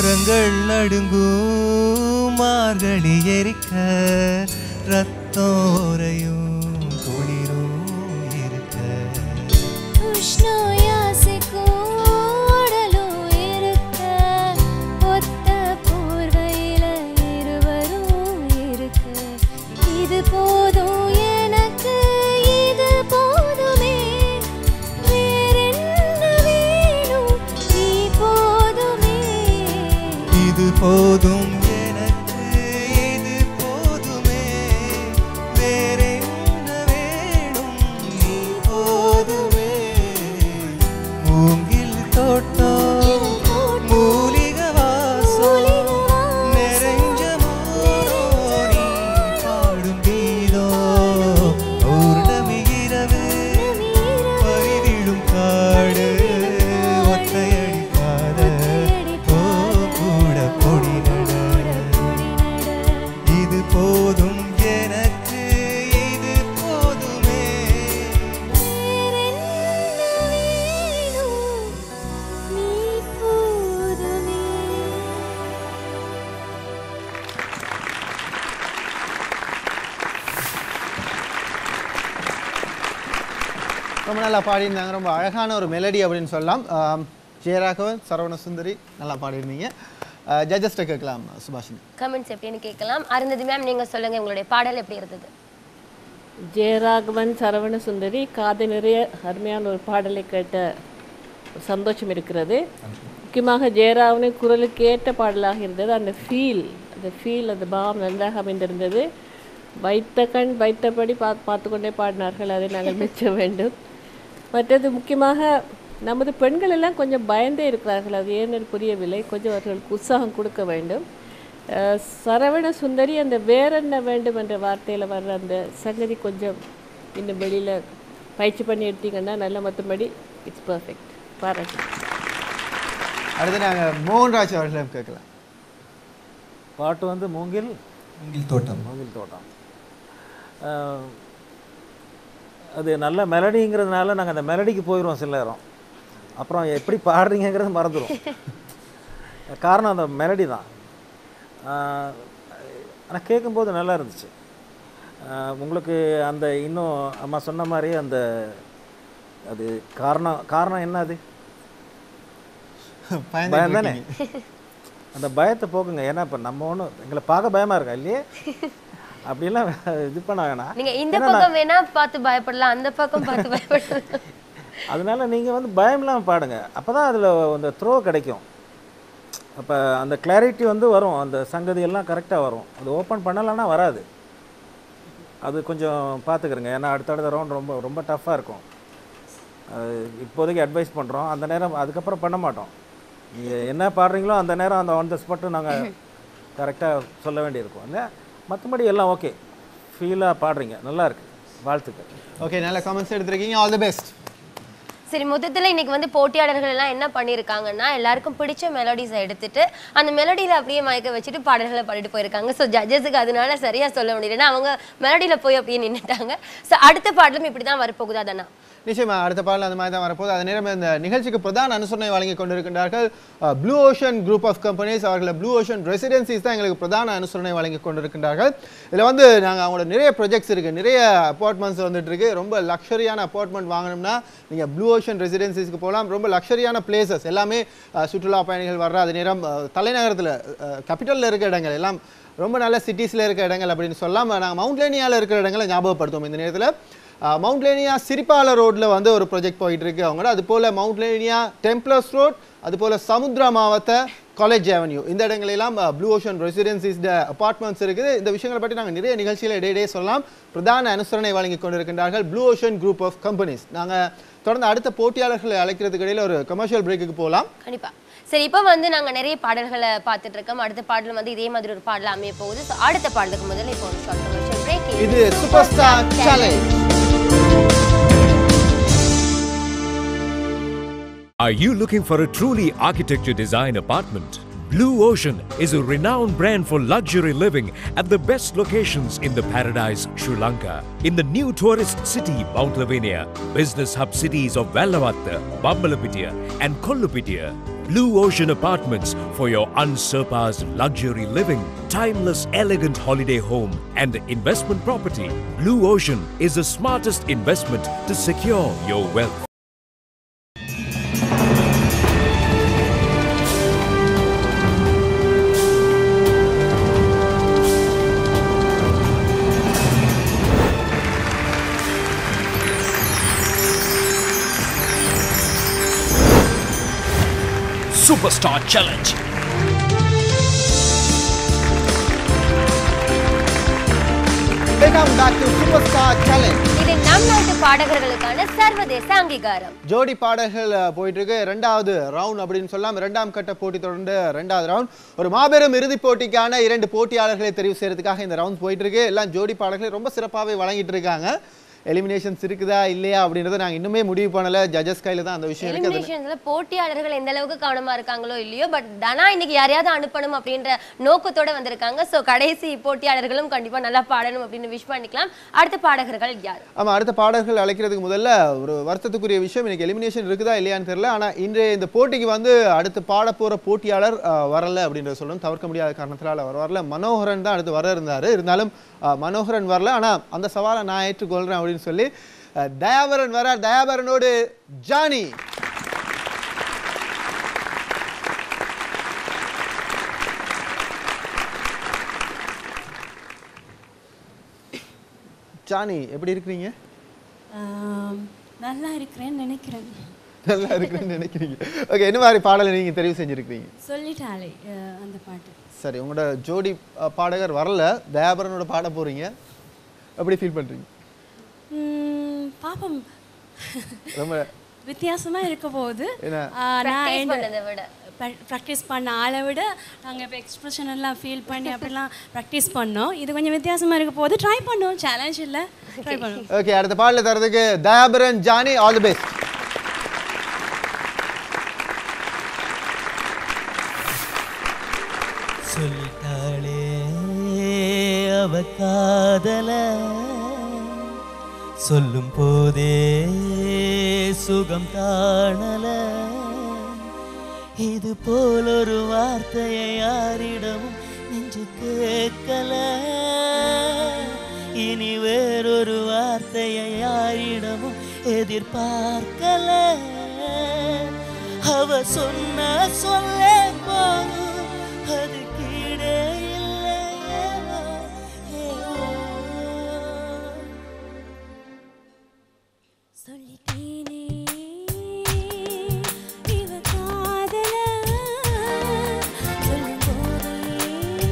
மரங்கள் நடுங்கும் மார்கழி எரிக்க ரத்தோரையும் குளிரும் இருக்க உஷ்ணோயாசிக்கும் உடலும் இருக்க ஒத்த போர்வையில இருவரும் இருக்க இது போதும் எனக்கு இது போதுமே வேறென்ன வேணும் நீ போதுமே இது போதும் எனக்கு இது போதுமே வேறே என்ன வேணும் நீ போதுமே மூங்கில் தோட்டம் மூலிகை வாசம் நிறைஞ்ச மோரோடி பாடும் கீதோ பௌர்ணமி இரவு பரிவிழும் காடு ஒத்தையடிக்காத ஓ கூட பொடி நட இது போதும் எனக்கு இது போதுமே நீ போதுமே ரொம்ப நல்லா பாடியிருந்தாங்க ரொம்ப அழகான ஒரு மெலடி அப்படின்னு சொல்லலாம் ஆம், ஜெயராகவன் சரவண சுந்தரி நல்லா பாடியிருந்தீங்க ஜட்ஜஸ்ட்டை கேட்கலாம் சுபாஷினி கமெண்ட்ஸ் எப்படின்னு கேட்கலாம் அருந்ததி மேம் நீங்க சொல்லுங்க உங்களுடைய பாடல் எப்படி இருந்தது ஜெயராகவன் சரவண சுந்தரி காது நிறைய அருமையான ஒரு பாடலை கேட்ட சந்தோஷம் இருக்கிறது முக்கியமாக ஜெயராகவனின் குரலுக்கு ஏற்ற பாடலாக இருந்தது அந்த ஃபீல் அந்த ஃபீல் அந்த பாம் நன்றாக அமைந்திருந்தது வைத்த கண் வைத்தபடி பா பார்த்து கொண்டே பாடினார்கள் அதை நாங்கள் மெச்ச வேண்டும் மற்றது முக்கியமாக நமது பெண்கள் எல்லாம் கொஞ்சம் பயந்தே இருக்கிறார்கள் அது ஏன்னு புரியவில்லை கொஞ்சம் அவர்களுக்கு உற்சாகம் கொடுக்க வேண்டும் அஹ் சரவண சுந்தரி அந்த வேறென்ன வேண்டும் என்ற வார்த்தையில் வர்ற அந்த சங்கதி கொஞ்சம் இன்னும் வெளியில் பயிற்சி பண்ணி எடுத்தீங்கன்னா நல்ல மற்றபடி இட்ஸ் பர்ஃபெக்ட் பாராட்டு அடுத்து நாங்கள் மோகன்ராஜ் அவர்களிடம் கேட்கலாம் பாட்டு வந்து மூங்கில் மூங்கில் தோட்டம் மூங்கில் தோட்டம் ஆஹ், அது நல்ல மெலடிங்கிறதுனால நாங்கள் அந்த மெலடிக்கு போயிடுவோம் சில நேரம் அப்புறம் எப்படி பாடுறீங்கிறது மறந்துடும் காரணம் அந்த மெலடி தான் ஆனால் கேட்கும்போது நல்லா இருந்துச்சு ஆஹ், உங்களுக்கு அந்த இன்னும் அம்மா சொன்ன மாதிரி அந்த அது காரணம் காரணம் என்ன அது பயந்துட்டு பயம் தானே இருக்கீங்க. அந்த பயத்தை போக்குங்க ஏன்னா இப்போ நம்ம ஒன்றும் எங்களை பார்க்க பயமாக இருக்கா இல்லையே அப்படிலாம் இது பண்ண வேணாம் நீங்க இந்த ஏன்னா நான்- பக்கம் வேணா பார்த்து பயப்படலாம் அந்த பக்கம் பார்த்து பயப்படலாம் அதனால நீங்கள் வந்து பயம் இல்லாமல் பாடுங்க அப்போ தான் அதில் அந்த த்ரோ கிடைக்கும் அப்போ அந்த கிளாரிட்டி வந்து வரும் அந்த சங்கதி எல்லாம் கரெக்டாக வரும் அது ஓப்பன் பண்ணலைன்னா வராது அது கொஞ்சம் பார்த்துக்கிறங்க ஏன்னா அடுத்தடுத்த ரவுண்ட் ரொம்ப ரொம்ப டஃப்பாக இருக்கும் அது இப்போதைக்கு அட்வைஸ் பண்ணுறோம் அந்த நேரம் அதுக்கப்புறம் பண்ண மாட்டோம் நீங்கள் என்ன பாடுறீங்களோ அந்த நேரம் அந்த ஆன் த ஸ்பாட்டு நாங்கள் கரெக்டாக சொல்ல வேண்டியிருக்கும் இல்லை மற்றபடி எல்லாம் ஓகே ஃபீலாக பாடுறீங்க நல்லா இருக்கு வாழ்த்துக்கள் ஓகே நல்ல காமெண்ட்ஸ் எடுத்திருக்கீங்க ஆல் தி பெஸ்ட் சரி மொத்தத்துல இன்னைக்கு வந்து போட்டியாளர்கள் எல்லாம் என்ன பண்ணியிருக்காங்கன்னா எல்லாருக்கும் பிடிச்ச மெலடிஸை எடுத்துட்டு அந்த மெலடியில அப்படியே மயக்க வச்சுட்டு பாடல்களை பாடிட்டு போயிருக்காங்க ஸோ ஜட்ஜஸுக்கு அதனால சரியா சொல்ல முடியல ஏன்னா அவங்க மெலடியில போய் அப்படியே நின்னுட்டாங்க ஸோ அடுத்த பாடலும் இப்படி தான் வரப்போகுது அதானா நிச்சயமா அடுத்த பாடல் அந்த மாதிரி தான் வரப்போகுது அதே நேரம் இந்த நிகழ்ச்சிக்கு பிரதான அனுசரணை வழங்கி கொண்டிருக்கின்றார்கள் Blue Ocean Group of Companies அவர்கள் ப்ளூ ஓஷன் ரெசிடென்சிஸ் தான் எங்களுக்கு பிரதான அனுசரணை வழங்கி கொண்டிருக்கின்றார்கள் இதில் வந்து நாங்கள் அவங்களோட நிறைய ப்ராஜெக்ட்ஸ் இருக்குது நிறைய அப்பார்ட்மெண்ட்ஸ் வந்துட்டு இருக்கு ரொம்ப லக்ஸரியான அப்பார்ட்மெண்ட் வாங்கணும்னா நீங்கள் ப்ளூ ஓஷன் ரெசிடென்சிஸ்க்கு போகலாம் ரொம்ப லக்ஸரியான பிளேசஸ் எல்லாமே அஹ், சுற்றுலா பயணிகள் வர்ற அதே நேரம் அஹ், தலைநகரத்தில் கேபிட்டலில் இருக்க இடங்கள் எல்லாம் ரொம்ப நல்ல சிட்டிஸில் இருக்க இடங்கள் அப்படின்னு சொல்லலாம் நாங்கள் மவுண்ட்லேனியாவில் இருக்கிற இடங்களை ஞாபகப்படுத்துவோம் இந்த நேரத்தில் மவுண்ட்லேனியா சிரிப்பால ரோட்ல வந்து ஒரு ப்ராஜெக்ட் போயிட்டு இருக்கு அவங்களோட அது போல மவுண்ட்லேனியா டெம்ப்ளஸ் ரோட் அது போல சமுத்ரா மாவட்ட காலேஜ் அவென்யூ இந்த இடங்களெல்லாம் ப்ளூ ஓஷன் ரெசிடென்சிஸ் அபார்ட்மெண்ட்ஸ் இருக்குது இந்த விஷயங்களை பற்றி நாங்கள் நிறைய நிகழ்ச்சியில் இடையிடையே சொல்லலாம் பிரதான அனுசரணை வழங்கி கொண்டிருக்கின்றார்கள் Blue Ocean Group of Companies நாங்கள் தொடர்ந்து அடுத்த போட்டியாளர்களை அழைக்கிறதுக்கு இடையில ஒரு கமர்ஷியல் பிரேக்குக்கு போகலாம் கண்டிப்பா சரி இப்போ வந்து நாங்க நிறைய பாடல்களை பார்த்துட்டு இருக்கோம் அடுத்த பாடல் வந்து இதே மாதிரி ஒரு பாடல் அமைய போகுது ஸோ அடுத்த பாடலுக்கு முதல்ல இப்போ ஒரு ஷார்ட் கமர்ஷியல் பிரேக் இது Superstar Challenge Are you looking for a truly architecture design apartment? Blue Ocean is a renowned brand for luxury living at the best locations in the paradise Sri Lanka. In the new tourist city Mount Lavinia, business hub cities of Vellavatta, Bambalapitiya and Kollupitiya, Blue Ocean Apartments for your unsurpassed luxury living, timeless, elegant holiday home, and investment property. Blue Ocean is the smartest investment to secure your wealth. Superstar Challenge. Welcome back to Superstar Challenge இது நம் நாட்டு பாடகர்களுக்கான சர்வதேச அங்கீகாரம் ஜோடி பாடல்கள் அஹ், போயிட்டு இருக்கு ரெண்டாவது ரவுண்ட் அப்படின்னு சொல்லலாம் இரண்டாம் கட்ட போட்டி தொடர்ந்து ரெண்டாவது ரவுண்ட் ஒரு மாபெரும் இறுதிப் போட்டிக்கான இரண்டு போட்டியாளர்களை தெரிவு செய்யறதுக்காக இந்த ரவுண்ட் போயிட்டு இருக்கு எல்லாம் ஜோடி பாடல்களை ரொம்ப சிறப்பாகவே வழங்கிட்டு இருக்காங்க எலிமினேஷன்ஸ் இருக்குதா இல்லையா அப்படின்றத நாங்கள் இன்னுமே முடிவு பண்ணல ஜட்ஜஸ் கையில தான் அந்த விஷயம் இருக்கு அது எலிமினேஷன்ஸ்ல போட்டியாளர்கள் எந்த அளவுக்கு கவனமா இருக்காங்களோ இல்லையோ பட் தனா இன்னைக்கு யாரையாவது அனுப்பணும் அப்படின்ற நோக்கத்தோட வந்திருக்காங்க சோ கடைசி போட்டியாளர்களும் கண்டிப்பா நல்லா பாடணும் அப்படின்னு விஷ் பண்ணிக்கலாம் அடுத்த பாடகர்கள் யார் ஆமா அடுத்த பாடல்கள் அழைக்கிறதுக்கு முதல்ல ஒரு வருத்தத்துக்குரிய விஷயம் இன்னைக்கு எலிமினேஷன் இருக்குதா இல்லையான்னு தெரியல ஆனா இன்றைய இந்த போட்டிக்கு வந்து அடுத்து பாட போற போட்டியாளர் அஹ், வரல அப்படின்றத சொல்லணும் தவிர்க்க முடியாத காரணத்தினால அவர் வரல மனோகரன் தான் அடுத்து வர இருந்தாரு இருந்தாலும் அஹ், மனோகரன் வரல ஆனா அந்த சவாலை நான் ஏற்றுக்கொள்றேன் அப்படின்னு சொல்லி அஹ், தயாபரன் வரார் தயாபரனோடு ஜானி ஜானி எப்படி இருக்கிறீங்க ஆம், நல்லா இருக்கிறேன்னு நினைக்கிறேன் நல்லா இருக்குன்னு நினைக்கிறீங்க ஓகே என்ன மாதிரி பாடலை நீங்க தெரிவு செஞ்சிருக்கீங்க சொல்லிட்டாளே அஹ், அந்த பாட்டு சரி உங்களோட ஜோடி அஹ், பாடகர் வரல தயாபரனோட பாட போறீங்க எப்படி ஃபீல் பண்றீங்க ம், பாப்போம் ரொம்ப வித்தியாசமா இருக்க போகுது என்ன? ஆஹ், நான் Practice இந்த- பண்ணதை விட. ப்ர- ப்ராக்டிஸ் பண்ண ஆளை விட நாங்கள் இப்போ எக்ஸ்பிரஷன் எல்லாம் ஃபீல் பண்ணி அப்படிலாம் ப்ராக்டிஸ் பண்ணோம் இது கொஞ்சம் வித்தியாசமாக இருக்க போகுது ட்ரை பண்ணோம் சேலஞ்ச் இல்லை ட்ரை பண்ணோம் ஓகே அடுத்த பாடல தரதுக்கு Thayaparan Johnny all the best சொல்லிட்டாளே அவ காதல சொல்லும் போதே சுகம் காணல இது போல் ஒரு வார்த்தையை யாரிடமும் நெஞ்சு கேட்கல இனி வேறொரு வார்த்தையை யாரிடமும் எதிர்பார்க்கல அவ சொன்ன சொல்ல போதும் அது கீழே இல்லையே சொல்லிட்டேனே இவ காதல சொல்லும் போதே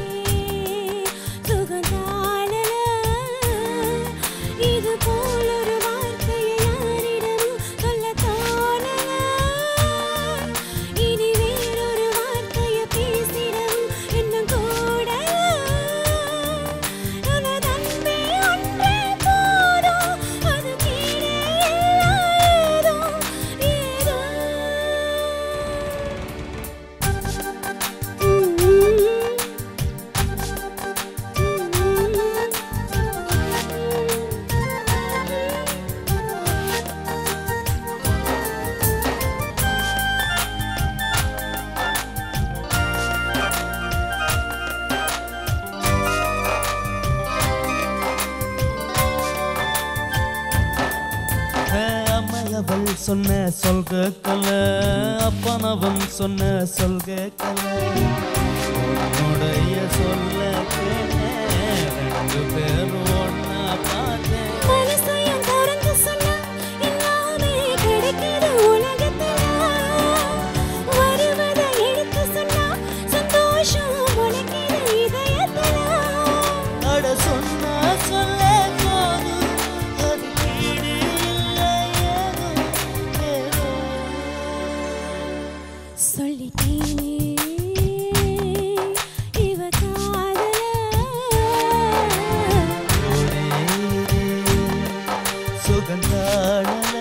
சுகம் தாழல இது போல் ஒரு வார்த்தையை யாரிடமும் சொல்ல தோணல இனி வேறொரு வார்த்தையை பேசிடவும் இன்னும் கூட உனது அன்பே ஒன்றே போதும் அது கீழே ஏதோ ஏதோ அம்மையவள் சொன்ன சொல்க கல அப்பனவன் சொன்ன சொல்க கல உன்னுடைய சொல்ல கேட்டேன் ரெண்டு பேரும் ஒன்னா பார்த்தேன் மனசையும் திறந்து சொன்னா எல்லாமே கிடைக்குது உலகத்துல வருவதை எடுத்து சொன்னா சந்தோஷம் உனக்கிது இதயத்துல அட சொன்னா சொல்ல போதும் அது கீடு இல்லை ஏதோ ஏதோ சொல்லிட்டேனே இவ காதல சுகந்தாடல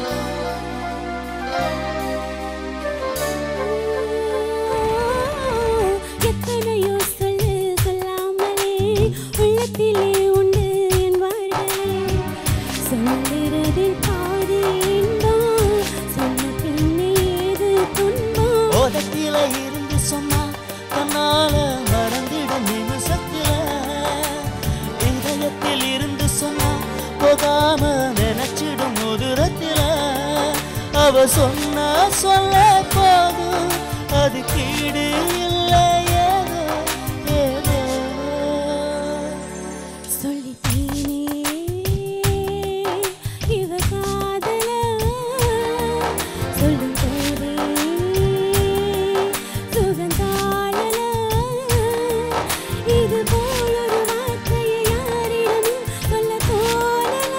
எத்தனையோ சொல்லு சொல்லாமலே உள்ளத்திலே உண்டு என்பார்களே சொல்லுறதில் பாதி இன்பம் சொன்ன பின்னே ஏது துன்பம் ஓதத்தில இருந்து சொன்னா தன்னால மறந்திடும் நிமிஷத்துல இதயத்தில் இருந்து சொன்னா போகாம நினைச்சிடும் முதுரத்தில அவ சொன்னா சொல்ல போதும் அது கீடு இல்லை ஏதோ ஏதோ சொல்லிட்டேனே இவ காதல சொல்லும் போதே சுகந்தாளல இது போல் ஒரு வார்த்தையை யாரிடமும் சொல்ல தோணல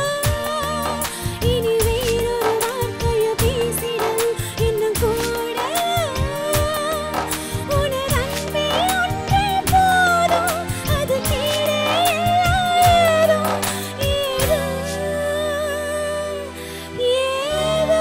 இனி வேறொரு வார்த்தையை பேசிடும் இன்னும் கூட உனது அன்பே ஒன்றே போதும் அது கீழே ஏதோ ஏதோ ஏதோ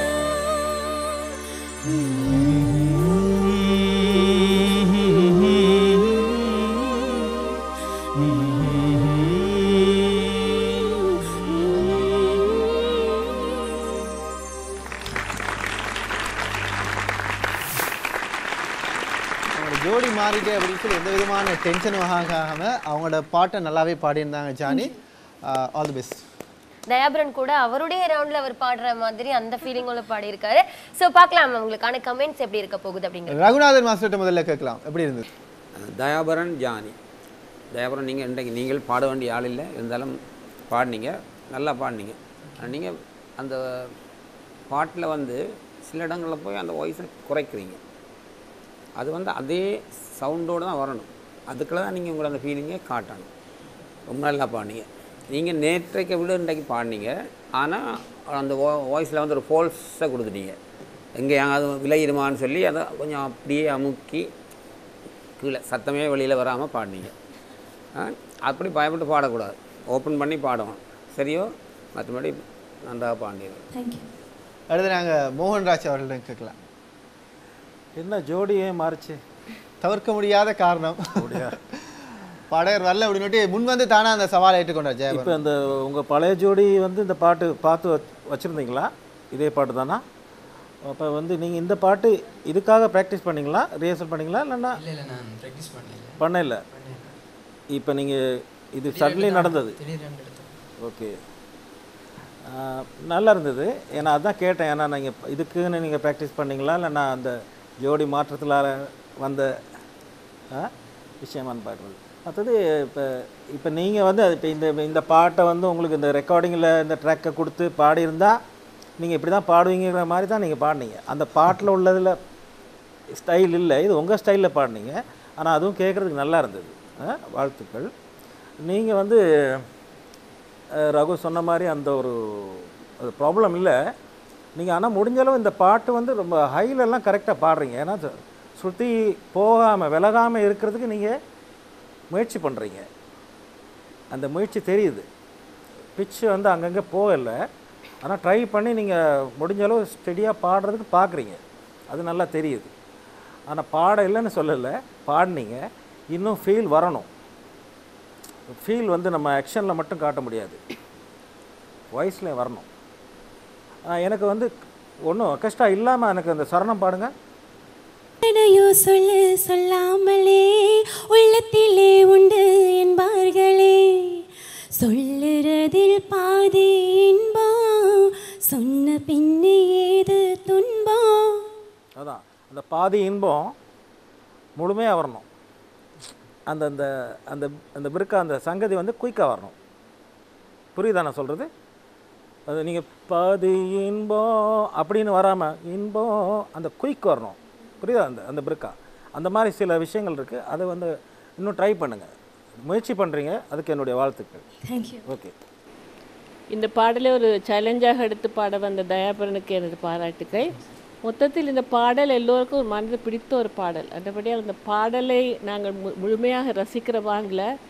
அவங்களோட ஜோடி மாறிட்டே அப்படின்னு சொல்லி எந்த விதமான டென்ஷனும் ஆகாம அவங்களோட பாட்டை நல்லாவே பாடியிருந்தாங்க Johnny all the best Thayaparan கூட அவருடைய ரவுண்ட்ல அவர் பாடுற மாதிரி அந்த ஃபீலிங்கோட பாடியிருக்காரு ஸோ பார்க்கலாம் உங்களுக்கான கமெண்ட்ஸ் எப்படி இருக்க போகுது அப்படிங்கிறது ரகுநாதன் மாஸ்டர்கிட்ட முதல்ல கேட்கலாம் எப்படி இருந்தது தயாபரன் ஜானி தயாபரன் நீங்கள் இன்றைக்கு நீங்கள் பாட வேண்டிய ஆள் இல்லை இருந்தாலும் பாடினீங்க நல்லா பாடினீங்க நீங்கள் அந்த பாட்டில் வந்து சில இடங்களில் போய் அந்த வாய்ஸை குறைக்கிறீங்க அது வந்து அதே சவுண்டோடு தான் வரணும் அதுக்குள்ள தான் நீங்கள் உங்களை அந்த ஃபீலிங்கை காட்டணும் ரொம்ப நல்லா பாடினீங்க நீங்கள் நேற்றைக்கு விட இன்றைக்கு பாடினீங்க ஆனால் அந்த வாய்ஸில் வந்து ஒரு ஃபோல்ஸை கொடுத்துட்டீங்க எங்கே அது விளையிடுமான்னு சொல்லி அதை கொஞ்சம் அப்படியே அமுக்கி கீழே சத்தமே வெளியில் வராமல் பாடினீங்க ஆ, அப்படி பயப்பட்டு பாடக்கூடாது ஓப்பன் பண்ணி பாடணும் சரியோ மற்றபடி நன்றாக பாடினீங்க தேங்க்யூ அடுத்து நாங்கள் மோகன்ராஜ் அவர்களிடம் கேட்கலாம் என்ன ஜோடி ஏன் மாறுச்சு தவிர்க்க முடியாத காரணம் பாடகர் வரல அப்படின்னு முன் வந்து தானே அந்த சவாலை ஏற்றுக்கொண்டார் இப்போ ஜெயபரன் அந்த உங்கள் பழைய ஜோடி வந்து இந்த பாட்டு பார்த்து வச் வச்சுருந்தீங்களா இதே பாட்டு தானா அப்போ வந்து நீங்கள் இந்த பாட்டு இதுக்காக ப்ராக்டிஸ் பண்ணீங்களா ரிஹர்சல் பண்ணீங்களா இல்லைன்னா இல்லை இல்லை நான் ப்ராக்டிஸ் பண்ணல பண்ணல இப்போ நீங்கள் இது சடன்லி நடந்தது திடீர்னு எடுத்தேன் ஓகே நல்லா இருந்தது ஏன்னா அதான் கேட்டேன் ஏன்னா நீங்கள் இதுக்குன்னு நீங்கள் ப்ராக்டிஸ் பண்ணீங்களா இல்லை நான் அந்த ஜோடி மாற்றத்தில் வந்த ஆ, விஷயமான்னு பார்க்குறது மற்றது இப்போ இப்போ நீங்கள் வந்து அது இப்போ இந்த இந்த பாட்டை வந்து உங்களுக்கு இந்த ரெக்கார்டிங்கில் இந்த ட்ராக்கை கொடுத்து பாடியிருந்தா நீங்கள் இப்படி தான் பாடுவீங்கிற மாதிரி தான் நீங்கள் பாடினீங்க அந்த பாட்டில் உள்ளதில் ஸ்டைல் இல்லை இது உங்கள் ஸ்டைலில் பாடினீங்க ஆனால் அதுவும் கேட்குறதுக்கு நல்லா இருந்தது ஆ, வாழ்த்துக்கள் நீங்கள் வந்து அஹ், ரகு சொன்ன மாதிரி அந்த ஒரு ப்ராப்ளம் இல்லை நீங்கள் ஆனால் முடிஞ்சளவு இந்த பாட்டு வந்து ரொம்ப ஹைலெல்லாம் கரெக்டாக பாடுறீங்க ஏன்னா அது சுற்றி போகாமல் விலகாமல் இருக்கிறதுக்கு நீங்கள் முயற்சி பண்ணுறீங்க அந்த முயற்சி தெரியுது பிச்சு வந்து அங்கங்கே போகலை ஆனால் ட்ரை பண்ணி நீங்கள் முடிஞ்ச அளவு ஸ்டெடியாக பாடுறதுக்கு பார்க்குறீங்க அது நல்லா தெரியுது ஆனால் பாட இல்லைன்னு சொல்லலை பாடினீங்க இன்னும் ஃபீல் வரணும் ஃபீல் வந்து நம்ம ஆக்ஷனில் மட்டும் காட்ட முடியாது வாய்ஸில் வரணும் ஆஹ் எனக்கு வந்து ஒன்றும் கஷ்டம் இல்லாமல் எனக்கு அந்த சரணம் பாடுங்க எத்தனையோ சொல்லு சொல்லாமலே உள்ளத்திலே உண்டு என்பார்களே சொல்லுறதில் பாதி இன்பம் சொன்ன பின்னே ஏது துன்பம் அதான் அந்த பாதி இன்பம் முழுமையாக வரணும் அந்த அந்த அந்த அந்த பிறக்க அந்த சங்கதி வந்து குயிக்காக வரணும் புரியுதா நான் சொல்கிறது அது நீங்கள் பாதி இன்பம் அப்படின்னு வராமல் இன்பம் அந்த குயிக் வரணும் புரியுதா அந்த அந்த பிறக்கா அந்த மாதிரி சில விஷயங்கள் இருக்குது அதை வந்து இன்னும் ட்ரை பண்ணுங்கள் முயற்சி பண்ணுறீங்க அதுக்கு என்னுடைய வாழ்த்துக்கள் தேங்க்யூ ஓகே இந்த பாடலை ஒரு சேலஞ்சாக எடுத்து பாட வந்த தயாபரனுக்கு எனது பாராட்டுக்கள் மொத்தத்தில் இந்த பாடல் எல்லோருக்கும் ஒரு மனது பிடித்த ஒரு பாடல் அந்தபடியால் இந்த பாடலை நாங்கள் மு முழுமையாக ரசிக்கிற வாங்கல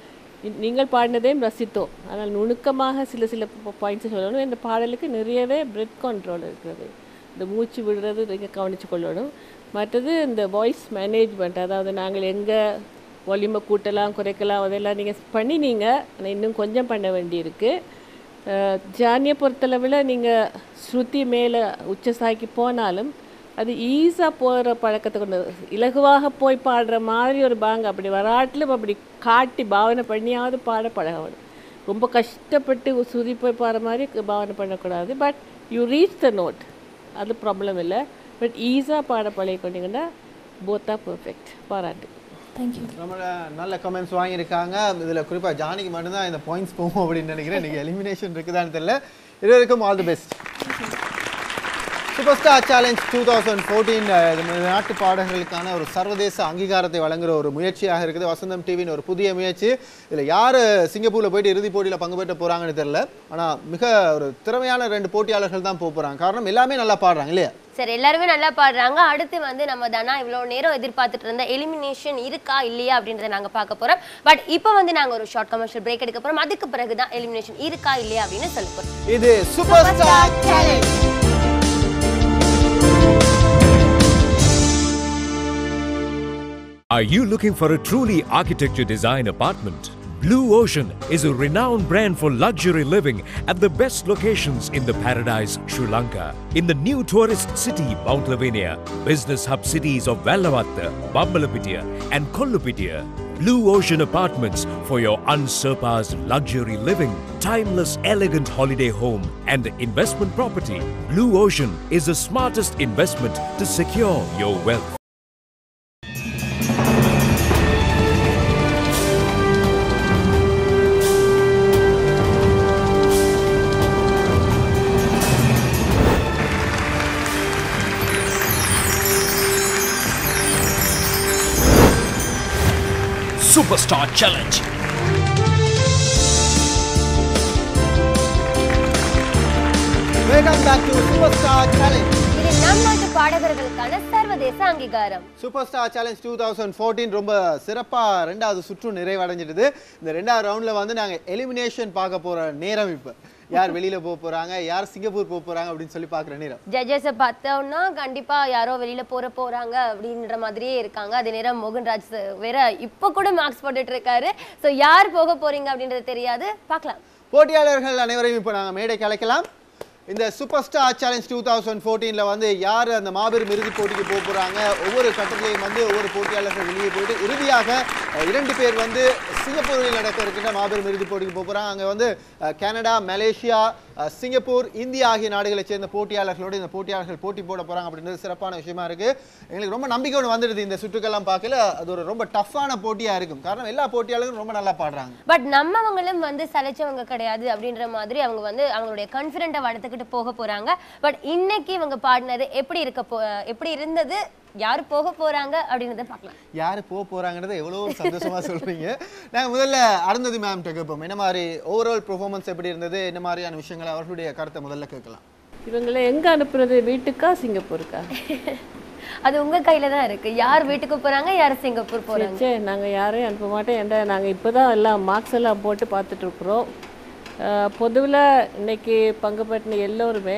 இ- நீங்கள் பாடினதையும் ரசித்தோம் ஆனால் நுணுக்கமாக சில சில பாயிண்ட்ஸ் சொல்லணும் இந்த பாடலுக்கு நிறையவே பிரெத் கண்ட்ரோல் இருக்கிறது இந்த மூச்சு விடுறது நீங்கள் கவனித்து கொள்ளணும் மற்றது இந்த வாய்ஸ் மேனேஜ்மெண்ட் அதாவது நாங்கள் எங்கே வால்யூமை கூட்டலாம் குறைக்கலாம் அதெல்லாம் நீங்கள் பண்ணினீங்க ஆனால் இன்னும் கொஞ்சம் பண்ண வேண்டியிருக்கு அஹ், ஜானியை பொறுத்தளவில் நீங்கள் ஸ்ருதி மேலே உச்சசாய்க்கு போனாலும் அது ஈஸாக போகிற பழக்கத்தை கொண்டு இலகுவாக போய் பாடுற மாதிரி ஒரு பாங்க அப்படி வராட்டிலும் அப்படி காட்டி பாவனை பண்ணியாவது பாட பழகணும் ரொம்ப கஷ்டப்பட்டு சுதி போய் பாடுற மாதிரி க- பாவனை பண்ணக்கூடாது but you reach the note அது ப்ராப்ளம் இல்லை பட் ஈஸாக பாட பழகிக்கொண்டீங்கன்னா போத்தா பர்ஃபெக்ட் பாராட்டு தேங்க்யூ ரொம்ப நல்ல கமெண்ட்ஸ் வாங்கியிருக்காங்க இதில் குறிப்பாக ஜானிக்கு மட்டும்தான் இந்த பாயிண்ட்ஸ் போகும் அப்படின்னு நினைக்கிறேன் இன்றைக்கி எலிமினேஷன் இருக்குதான்னு தெரியல இருவருக்கும் all the best Superstar Challenge two thousand fourteen நாட்டு பாடகர்களுக்கான ஒரு சர்வதேச அங்கீகாரத்தை வழங்குற ஒரு முயற்சியாக இருக்குது வசந்தம் டிவியின் ஒரு புதிய முயற்சி இதில் யார் சிங்கப்பூரில் போயிட்டு இறுதிப் போட்டியில் பங்கு பெற்ற போகிறாங்கன்னு தெரியல ஆனால் மிக ஒரு திறமையான ரெண்டு போட்டியாளர்கள் தான் போக போகிறாங்க காரணம் எல்லாமே நல்லா பாடுறாங்க இல்லையா சரி எல்லாருமே நல்லா பாடுறாங்க அடுத்து வந்து நம்ம தானா இவ்வளோ நேரம் எதிர்பார்த்துட்டு இருந்த எலிமினேஷன் இருக்கா இல்லையா அப்படின்றத நாங்க பார்க்க போறோம் பட் இப்போ வந்து நாங்க ஒரு ஷார்ட் கமர்ஷியல் பிரேக் எடுக்க போறோம் அதுக்கு பிறகு தான் எலிமினேஷன் இருக்கா இல்லையா அப்படின்னு சொல்ல போறோம் இது Superstar Challenge Are you looking for a truly architecture design apartment? Blue Ocean is a renowned brand for luxury living at the best locations in the paradise Sri Lanka. In the new tourist city Mount Lavinia, business hub cities of Vellavatta, Bambalapitiya and Kollupitiya. Blue Ocean Apartments for your unsurpassed luxury living, timeless elegant holiday home and investment property. Blue Ocean is the smartest investment to secure your wealth. Superstar Challenge. Welcome back to Superstar Challenge இது நம் நாட்டு பாடகர்களுக்கான சர்வதேச அங்கீகாரம் Superstar Challenge two thousand fourteen ரொம்ப சிறப்பாக ரெண்டாவது சுற்று நிறைவடைஞ்சிடுது இந்த ரெண்டாவது ரவுண்டில் வந்து நாங்கள் எலிமினேஷன் பார்க்க போகிற நேரம் இப்போ யார் வெளியில் போக போகிறாங்க யார் சிங்கப்பூர் போக போகிறாங்க அப்படின்னு சொல்லி பார்க்குற நேரம் ஜட்ஜஸை பார்த்தோம்னா கண்டிப்பா யாரோ வெளியில போற போறாங்க அப்படின்ற மாதிரியே இருக்காங்க அதே நேரம் மோகன்ராஜ் sir வேற இப்போ கூட மார்க்ஸ் போட்டுட்டு இருக்காரு ஸோ யார் போக போறீங்க அப்படின்றது தெரியாது பார்க்கலாம் போட்டியாளர்கள் அனைவரையும் இப்போ நாங்கள் மேடைக்கு அழைக்கலாம் இந்த Superstar Challenge two thousand ஃபோர்டீனில் வந்து யார் அந்த மாபெரும் இறுதிப் போட்டிக்கு போக போகிறாங்க ஒவ்வொரு கட்டத்திலையும் வந்து ஒவ்வொரு போட்டியாளர்கள் வெளியே போயிட்டு இறுதியாக அஹ், இரண்டு பேர் வந்து சிங்கப்பூரில் நடக்க இருக்கின்ற மாபெரும் இறுதிப் போட்டிக்கு போக போகிறாங்க அங்கே வந்து அஹ், கனடா மலேசியா அஹ், சிங்கப்பூர் இந்தியா ஆகிய நாடுகளைச் சேர்ந்த போட்டியாளர்களோடு இந்த போட்டியாளர்கள் போட்டி போட போகிறாங்க அப்படின்றது சிறப்பான விஷயமா இருக்குது எங்களுக்கு ரொம்ப நம்பிக்கை ஒன்று வந்துடுது இந்த சுற்றுக்கெல்லாம் பார்க்கல அது ஒரு ரொம்ப டஃப்பான போட்டியாக இருக்கும் காரணம் எல்லா போட்டியாளர்களும் ரொம்ப நல்லா பாடுறாங்க பட் நம்மவங்களும் வந்து சலைச்சவங்க கிடையாது அப்படின்ற மாதிரி அவங்க வந்து அவங்களுடைய கான்ஃபிடென்ட்டை வளர்த்துக்கிட்டு போக போறாங்க பட் இன்னைக்கு இவங்க பாடினது எப்படி இருக்க போ எப்படி இருந்தது யார் போக போறாங்க அப்படின்றத பார்க்கலாம் யார் போக போகிறாங்கிறத எவ்வளோ சந்தோஷமாக சொல்கிறீங்க நாங்கள் முதல்ல அருந்ததி மேம் கேட்போம் என்ன மாதிரி ஓவரால் பெர்ஃபார்மன்ஸ் எப்படி இருந்தது என்ன மாதிரியான விஷயங்களை அவர்களுடைய கருத்தை முதல்ல கேட்கலாம் இவங்களை எங்கே அனுப்புறது வீட்டுக்கா சிங்கப்பூருக்கா அது உங்க கையில தான் இருக்கு யார் வீட்டுக்கு போறாங்க யார் சிங்கப்பூர் போறாங்க சே நாங்கள் யாரையும் அனுப்ப மாட்டோம் ஏன்டா நாங்கள் இப்போ தான் எல்லாம் மார்க்ஸ் எல்லாம் போட்டு பார்த்துட்ருக்குறோம் பொதுவில் இன்னைக்கு பங்கு பற்றின எல்லோருமே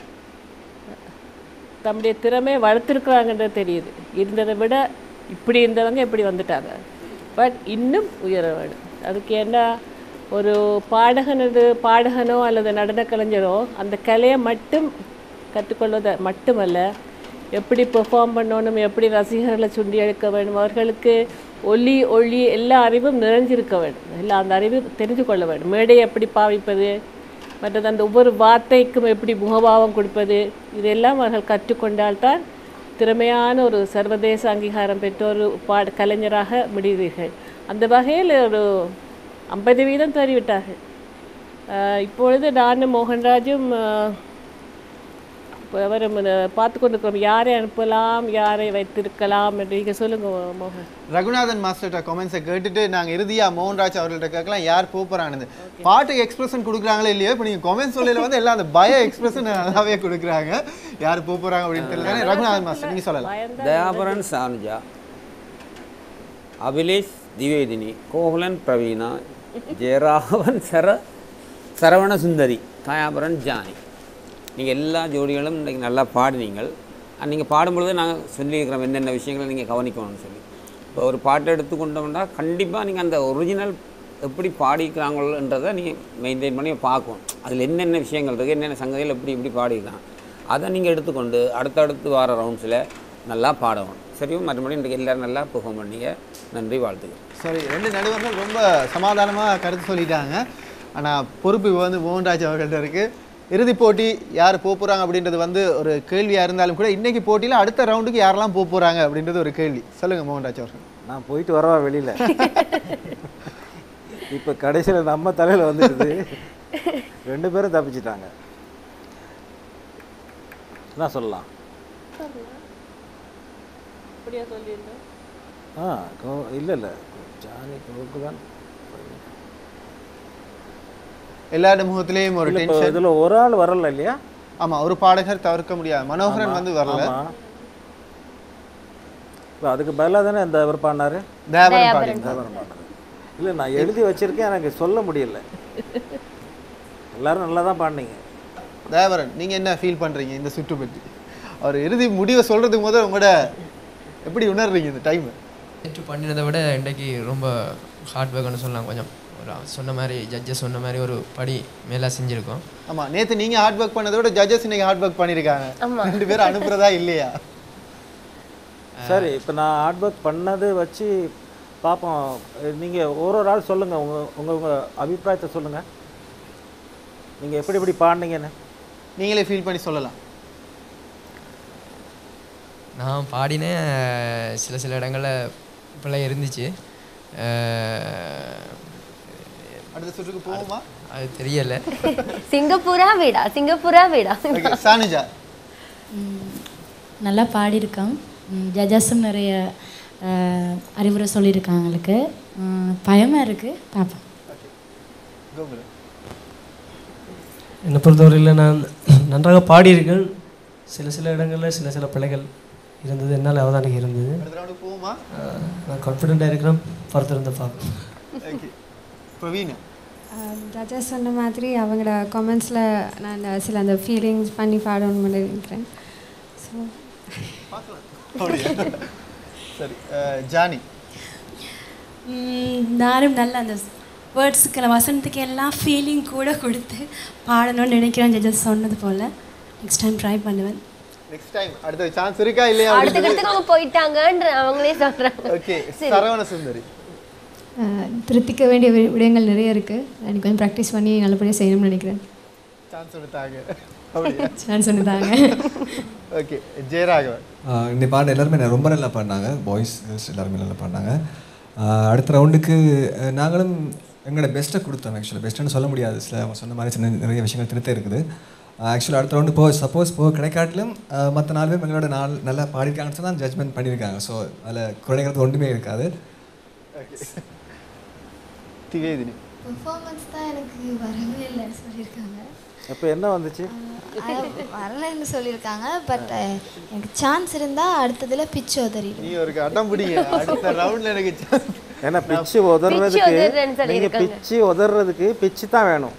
தம்முடைய திறமையை வளர்த்துருக்குறாங்கன்றது தெரியுது இருந்ததை விட இப்படி இருந்தவங்க இப்படி வந்துட்டாங்க பட் இன்னும் உயர வேணும் அதுக்கு என்ன ஒரு பாடகனது பாடகனோ அல்லது நடன கலைஞரோ அந்த கலையை மட்டும் கற்றுக்கொள்வதை மட்டுமல்ல எப்படி பெர்ஃபார்ம் பண்ணணும் எப்படி ரசிகர்களை சுண்டி எடுக்க வேண்டும் அவர்களுக்கு ஒலி ஒளி எல்லா அறிவும் நிறைஞ்சிருக்க வேண்டும் எல்லா அந்த அறிவு தெரிந்து கொள்ள வேண்டும் மேடையை எப்படி பாவிப்பது மற்றது அந்த ஒவ்வொரு வார்த்தைக்கும் எப்படி முகபாவம் கொடுப்பது இதெல்லாம் அவர்கள் கற்றுக்கொண்டால்தான் திறமையான ஒரு சர்வதேச அங்கீகாரம் பெற்ற ஒரு பாட கலைஞராக முடிவீர்கள் அந்த வகையில் ஒரு ஐம்பது வீதம் தறிவிட்டார்கள் ஆஹ் இப்பொழுது நானும் மோகன்ராஜும் ஆஹ், இப்ப அவரும் பார்த்து கொண்டிருக்கிறோம் யாரை அனுப்பலாம் யாரை வைத்திருக்கலாம் என்று நீங்கள் சொல்லுங்கள் மோகன் ரகுநாதன் மாஸ்டர்கிட்ட கமெண்ட்ஸை கேட்டுட்டு நாங்கள் இறுதியாக மோகன்ராஜ் அவர்கள்ட்ட கேட்கலாம் யார் போக போகிறாங்கன்னு பாட்டுக்கு எக்ஸ்பிரஷன் கொடுக்குறாங்களே இல்லையோ இப்போ நீங்கள் கமெண்ட் சொல்லல வந்து எல்லாம் அந்த பய எக்ஸ்பிரஷன் நல்லாவே கொடுக்குறாங்க யார் போக போகிறாங்க அப்படின்னு தெரியல ரகுநாதன் மாஸ்டர் நீங்கள் சொல்லலாம் தயாபரன் சானுஜா அபிலேஷ் திவேதினி கோகுலன் பிரவீனா ஜெயராகவன் சர சரவண சுந்தரி தாயாபுரன் ஜானி நீங்கள் எல்லா ஜோடிகளும் இன்றைக்கி நல்லா பாடினீங்கள் நீங்கள் பாடும்பொழுது நாங்கள் சொல்லியிருக்கிறோம் என்னென்ன விஷயங்களை நீங்கள் கவனிக்கணும்னு சொல்லி இப்போ ஒரு பாட்டை எடுத்துக்கொண்டோம்னா கண்டிப்பாக நீங்கள் அந்த ஒரிஜினல் எப்படி பாடிக்கிறாங்களோன்றதை நீங்கள் மெயின்டைன் பண்ணி பார்க்கணும் அதில் என்னென்ன விஷயங்கள் இருக்குது என்னென்ன சங்கதிகள் எப்படி எப்படி பாடிக்கலாம் அதை நீங்கள் எடுத்துக்கொண்டு அடுத்தடுத்து வர ரவுண்ட்ஸில் நல்லா பாடணும் சரியோ மற்றபடி இன்றைக்கு எல்லோரும் நல்லா பெர்ஃபார்ம் பண்ணீங்க நன்றி வாழ்த்துக்கள் சரி ரெண்டு நடுவர்கள் ரொம்ப சமாதானமாக கருத்து சொல்லிட்டாங்க ஆனால் பொறுப்பு இப்போ வந்து மோகன்ராஜ் அவர்கள்ட்ட இருக்கு இறுதிப் போட்டி யார் போக போகிறாங்க அப்படின்றது வந்து ஒரு கேள்வியாக இருந்தாலும் கூட இன்னைக்கு போட்டியில் அடுத்த ரவுண்டுக்கு யாரெல்லாம் போக போகிறாங்க அப்படின்றது ஒரு கேள்வி சொல்லுங்கள் மோகன்ராஜ் அவர்கள் நான் போயிட்டு வரவா வெளியில் இப்போ கடைசியில் நம்ம தலையில் வந்துடுது ரெண்டு பேரும் தப்பிச்சிட்டாங்க என்ன சொல்லலாம் அப்படியா சொல்லியிருந்தோம் ஆ கோ இல்லை இல்லை ஜானி கோக்கு தான் எல்லாருடைய முகத்திலேயும் ஒரு இல்ல, இப்போ டென்ஷன் இதுல ஒரு ஆள் வரல இல்லையா ஆமா ஒரு பாடகர் தவிர்க்க முடியாது மனோகரன் ஆமா, வந்து வரல ஆமா. இப்போ அதுக்கு பதிலாக தானே இந்த அவர் பாடினாரு தேவரன் தயாபரன் பாடினார். தேவரன் பாடினாரு இல்லை நான் எழுதி வச்சிருக்கேன் எனக்கு சொல்ல முடியல எல்லாரும் நல்லா தான் பாடினீங்க தேவரன் நீங்க என்ன ஃபீல் பண்றீங்க இந்த சுற்று பற்றி அவர் இறுதி முடிவை சொல்றதுக்கு முதல்ல உங்களோட எப்படி உணர்றீங்க இந்த டைம் நேற்று பண்ணினதை விட இன்றைக்கு ரொம்ப ஹார்ட் ஒர்க்னு சொல்லலாம் கொஞ்சம் ஒரு சொன்ன மாதிரி ஜட்ஜஸ் சொன்ன மாதிரி ஒரு படி மேலே செஞ்சுருக்கோம் ஆமா நேத்து நீங்க ஹார்ட் ஒர்க் பண்ணதை விட ஜட்ஜஸ் இன்னைக்கு ஹார்ட் ஒர்க் பண்ணிருக்காங்க ஆமா. ரெண்டு பேரும் அனுப்புறதா இல்லையா சரி இப்போ நான் ஹார்ட் ஒர்க் பண்ணது வச்சு பார்ப்போம் நீங்கள் ஒரு ஒரு ஆள் சொல்லுங்கள் உங்கள் உங்கள் உங்கள் அபிப்பிராயத்தை சொல்லுங்கள் நீங்கள் எப்படி எப்படி பாடினீங்கன்னு நீங்களே ஃபீல் பண்ணி சொல்லலாம் நான் பாடினேன் சில சில இடங்களில் பிள்ளை இருந்துச்சு அஹ், அடுத்த சுற்றுக்கு போவோமா அது தெரியலை சிங்கப்பூரா வீடா சிங்கப்பூரா வீடா ஓகே சானுஜா நல்லா பாடியிருக்கான் ஜட்ஜஸும் நிறைய அஹ், அறிவுரை சொல்லியிருக்காங்க எங்களுக்கு உம், பயமா இருக்குது பார்ப்போம் கோகுல் என்னை பொறுத்தவரையில் நான் நன்றாக பாடியிருக்கேன் சில சில இடங்களில் சில சில பிழைகள் இருந்தது என்னால் அவதானிக்க இருந்தது அடுத்த ரவுண்டுக்கு போவோமா அஹ், நான் கான்ஃபிடென்ட்டாக இருக்கிறேன் பொறுத்திருந்து பார்ப்போம் ஓகே பிரவீன் ஜட்ஜஸ் சொன்ன மாதிரி அவங்களோட கமெண்ட்ஸில் நான் அந்த சில அந்த ஃபீலிங்ஸ் பண்ணி பாடணும்னு நினைக்கிறேன் ஸோ அப்படியா? சரி அஹ், ஜானி ம், நானும் நல்ல அந்த வேர்ட்ஸுக்கு வசனத்துக்கு எல்லாம் ஃபீலிங் கூட கொடுத்து பாடணும்னு நினைக்கிறேன் ஜட்ஜஸ் சொன்னது போல் நெக்ஸ்ட் டைம் ட்ரை பண்ணுவேன் நெக்ஸ்ட் டைம் அடுத்த சான்ஸ் இருக்கா இல்லையா அடுத்த கட்டத்துக்கு அவங்க போயிட்டாங்கன்ற அவங்களே சொல்றாங்க ஓகே சரி. சரவண சுந்தரி திருத்திக்க வேண்டிய வி- விடயங்கள் நிறைய இருக்குது எனக்கு கொஞ்சம் ப்ராக்டிஸ் பண்ணி நல்லபடியாக செய்யணும்னு நினைக்கிறேன் சான்ஸ் எடுத்தாங்க அப்படியா சான்ஸ் ஒன்றுதாங்க ஓகே ஜெயராகவன் ஆஹ் இந்த பாட்டு எல்லாருமே ந- ரொம்ப நல்லா பாடினாங்க பாய்ஸ் கேர்ள்ஸ் எல்லாருமே நல்லா பாடினாங்க ஆஹ் அடுத்த ரவுண்டுக்கு அஹ், நாங்களும் எங்களோட பெஸ்ட்டை கொடுத்தோம் ஆக்சுவலாக பெஸ்ட்டுன்னு சொல்ல முடியாது சில அவங்க சொன்ன மாதிரி சின்ன நிறைய விஷயங்கள் திருத்த இருக்குது ஆக்சுவலாக அடுத்த ரவுண்டு போ சப்போஸ் போக கிடைக்காட்டிலும் மற்ற நாலு பேர் எங்களோட நாள் நல்லா பாடிருக்காங்கன்னு சொன்னா ஜட்ஜ்மெண்ட் பண்ணியிருக்காங்க ஸோ அதில் குறைங்கிறது ஒன்றுமே இருக்காது திவேதினி பெர்ஃபார்மன்ஸ் தான் எனக்கு வரவே இல்லைன்னு சொல்லியிருக்காங்க இப்போ என்ன வந்துச்சு அஹ் வரலைன்னு சொல்லியிருக்காங்க பட் எனக்கு சான்ஸ் இருந்தால் அடுத்ததில் பிச்சு உதறிடும் நீ ஒரு அடம் பிடிங்க அடுத்த ரவுண்ட்ல எனக்கு chance. ஏன்னா பிச்சு உதறுறேன்னு உதறதுக்கு நீங்கள் சொல்லியிருக்காங்க. பிச்சு உதறதுக்கு பிச்சு தான் வேணும்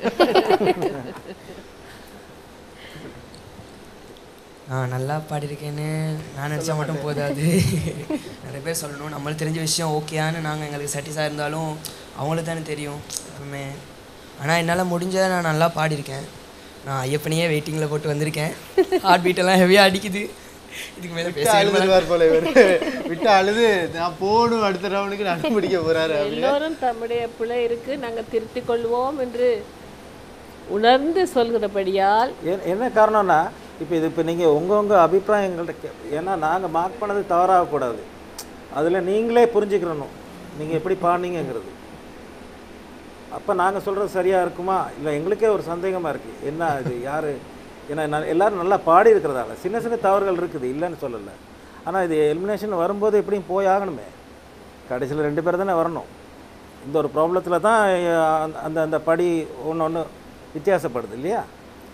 நான் நல்லா பாடியிருக்கேன்னு நான் நினச்சா மட்டும் போதாது நிறைய பேர் சொல்லணும் நம்மளுக்கு தெரிஞ்ச விஷயம் ஓகேயான்னு நாங்கள் எங்களுக்கு சாட்டிஸ்ஃபை இருந்தாலும் அவங்களுக்கு தானே தெரியும் எப்பவுமே ஆனால் என்னால் முடிஞ்சதை நான் நல்லா பாடியிருக்கேன் நான் ஐயப்பனையே வெயிட்டிங்கில் போட்டு வந்திருக்கேன் ஹார்ட் பீட்டெல்லாம் ஹெவியாக அடிக்குது இதுக்கு மேலே விட்டு அழுதுருவார் போல இவர் விட்டு அழுது நான் போகணும் அடுத்த ரவுண்டுக்கு நான் பிடிக்க போறாரு அப்படின்னு எல்லோரும் தம்முடைய பிழை இருக்கு நாங்கள் திருத்திக் கொள்வோம் என்று உணர்ந்து சொல்கிறபடியால் ஏன் என்ன காரணம்னா இப்போ இது இப்போ நீங்கள் உங்கள் உங்கள் அபிப்பிராயம் எங்கள்கிட்ட கே ஏன்னா நாங்கள் மார்க் பண்ணது தவறாகக்கூடாது அதில் நீங்களே புரிஞ்சுக்கிறணும் நீங்கள் எப்படி பாடினீங்கங்கிறது அப்போ நாங்கள் சொல்கிறது சரியாக இருக்குமா இல்லை எங்களுக்கே ஒரு சந்தேகமாக இருக்குது என்ன இது யார் ஏன்னா நான் எல்லாரும் நல்லா பாடி இருக்கிறதால சின்ன சின்ன தவறுகள் இருக்குது இல்லைன்னு சொல்லலை ஆனால் இது எலிமினேஷன் வரும்போது எப்படியும் போய் ஆகணுமே கடைசியில் ரெண்டு பேர் தானே வரணும் இந்த ஒரு ப்ராப்ளத்தில் தான் அஹ், அந்த அந்த படி ஒன்று ஒன்று வித்தியாசப்படுது இல்லையா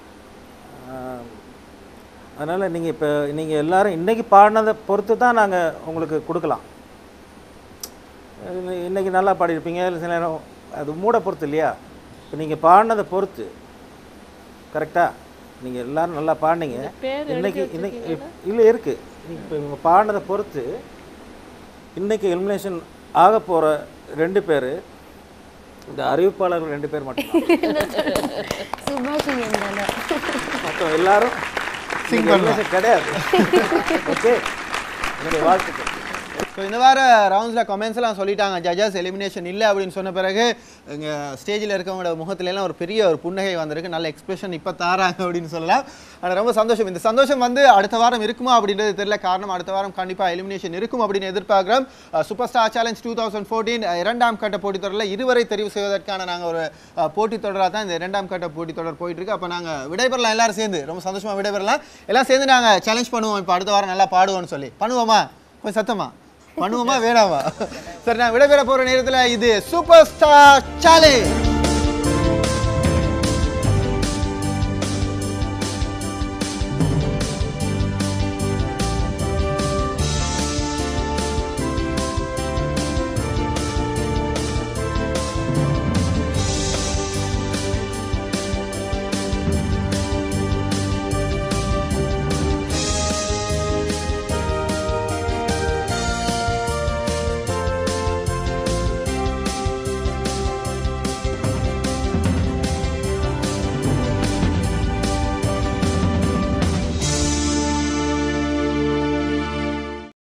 அதனால் நீங்கள் இப்போ நீங்கள் எல்லாரும் இன்றைக்கி பாடினதை பொறுத்து தான் நாங்கள் உங்களுக்கு கொடுக்கலாம் இன்னைக்கு நல்லா பாடியிருப்பீங்க இல்லை சில நேரம் அது மூட பொறுத்து இல்லையா இப்போ நீங்கள் பாடினதை பொறுத்து கரெக்டாக நீங்கள் எல்லாரும் நல்லா பாடினீங்க பேர் இன்னைக்கு எழுதி இன்னைக்கு வச்சிருக்கீங்களா? இல்லை இருக்குது இப்போ இவங்க பாடினதை பொறுத்து இன்னைக்கு எலிமினேஷன் ஆக போகிற ரெண்டு பேர் இந்த அறிவிப்பாளர்கள் ரெண்டு பேர் மட்டும் சுபாஷினி தானே மொத்தம் எல்லாரும் Sing நீங்க பண்ணலாம். elimination கிடையாது ஓகே என்னுடைய வாழ்த்துக்கள் ஸோ இந்த வார ரவுண்ட்ஸில் கமெண்ட்ஸ் எல்லாம் சொல்லிட்டாங்க ஜட்ஜஸ் எலிமினேஷன் இல்லை அப்படின்னு சொன்ன பிறகு இங்கே ஸ்டேஜில் இருக்கவங்களோட முகத்துல எல்லாம் ஒரு பெரிய ஒரு புன்னகை வந்திருக்கு நல்ல எக்ஸ்பிரஷன் இப்போ தாராங்க அப்படின்னு சொல்லலாம் ஆனால் ரொம்ப சந்தோஷம் இந்த சந்தோஷம் வந்து அடுத்த வாரம் இருக்குமா அப்படின்றது தெரியல காரணம் அடுத்த வாரம் கண்டிப்பாக எலிமினேஷன் இருக்கும் அப்படின்னு எதிர்பார்க்குறோம் Superstar Challenge two thousand fourteen இரண்டாம் கட்ட போட்டித் தொடரில் இருவரை தெரிவு செய்வதற்கான நாங்கள் ஒரு அஹ், போட்டித் தொடராக தான் இந்த இரண்டாம் கட்ட போட்டித் தொடர் போயிட்டு இருக்கு அப்போ நாங்கள் விடைபெறலாம் எல்லாரும் சேர்ந்து ரொம்ப சந்தோஷமா விடைபெறலாம் எல்லாம் சேர்ந்து நாங்கள் சேலஞ்ச் பண்ணுவோம் இப்போ அடுத்த வாரம் நல்லா பாடுவோம்னு சொல்லி பண்ணுவோமா கொஞ்சம் சத்தமா பண்ணுவோமா வேணாமா சரி நான் விடைபெற போற நேரத்துல இது சூப்பர் ஸ்டார் சேலஞ்ச்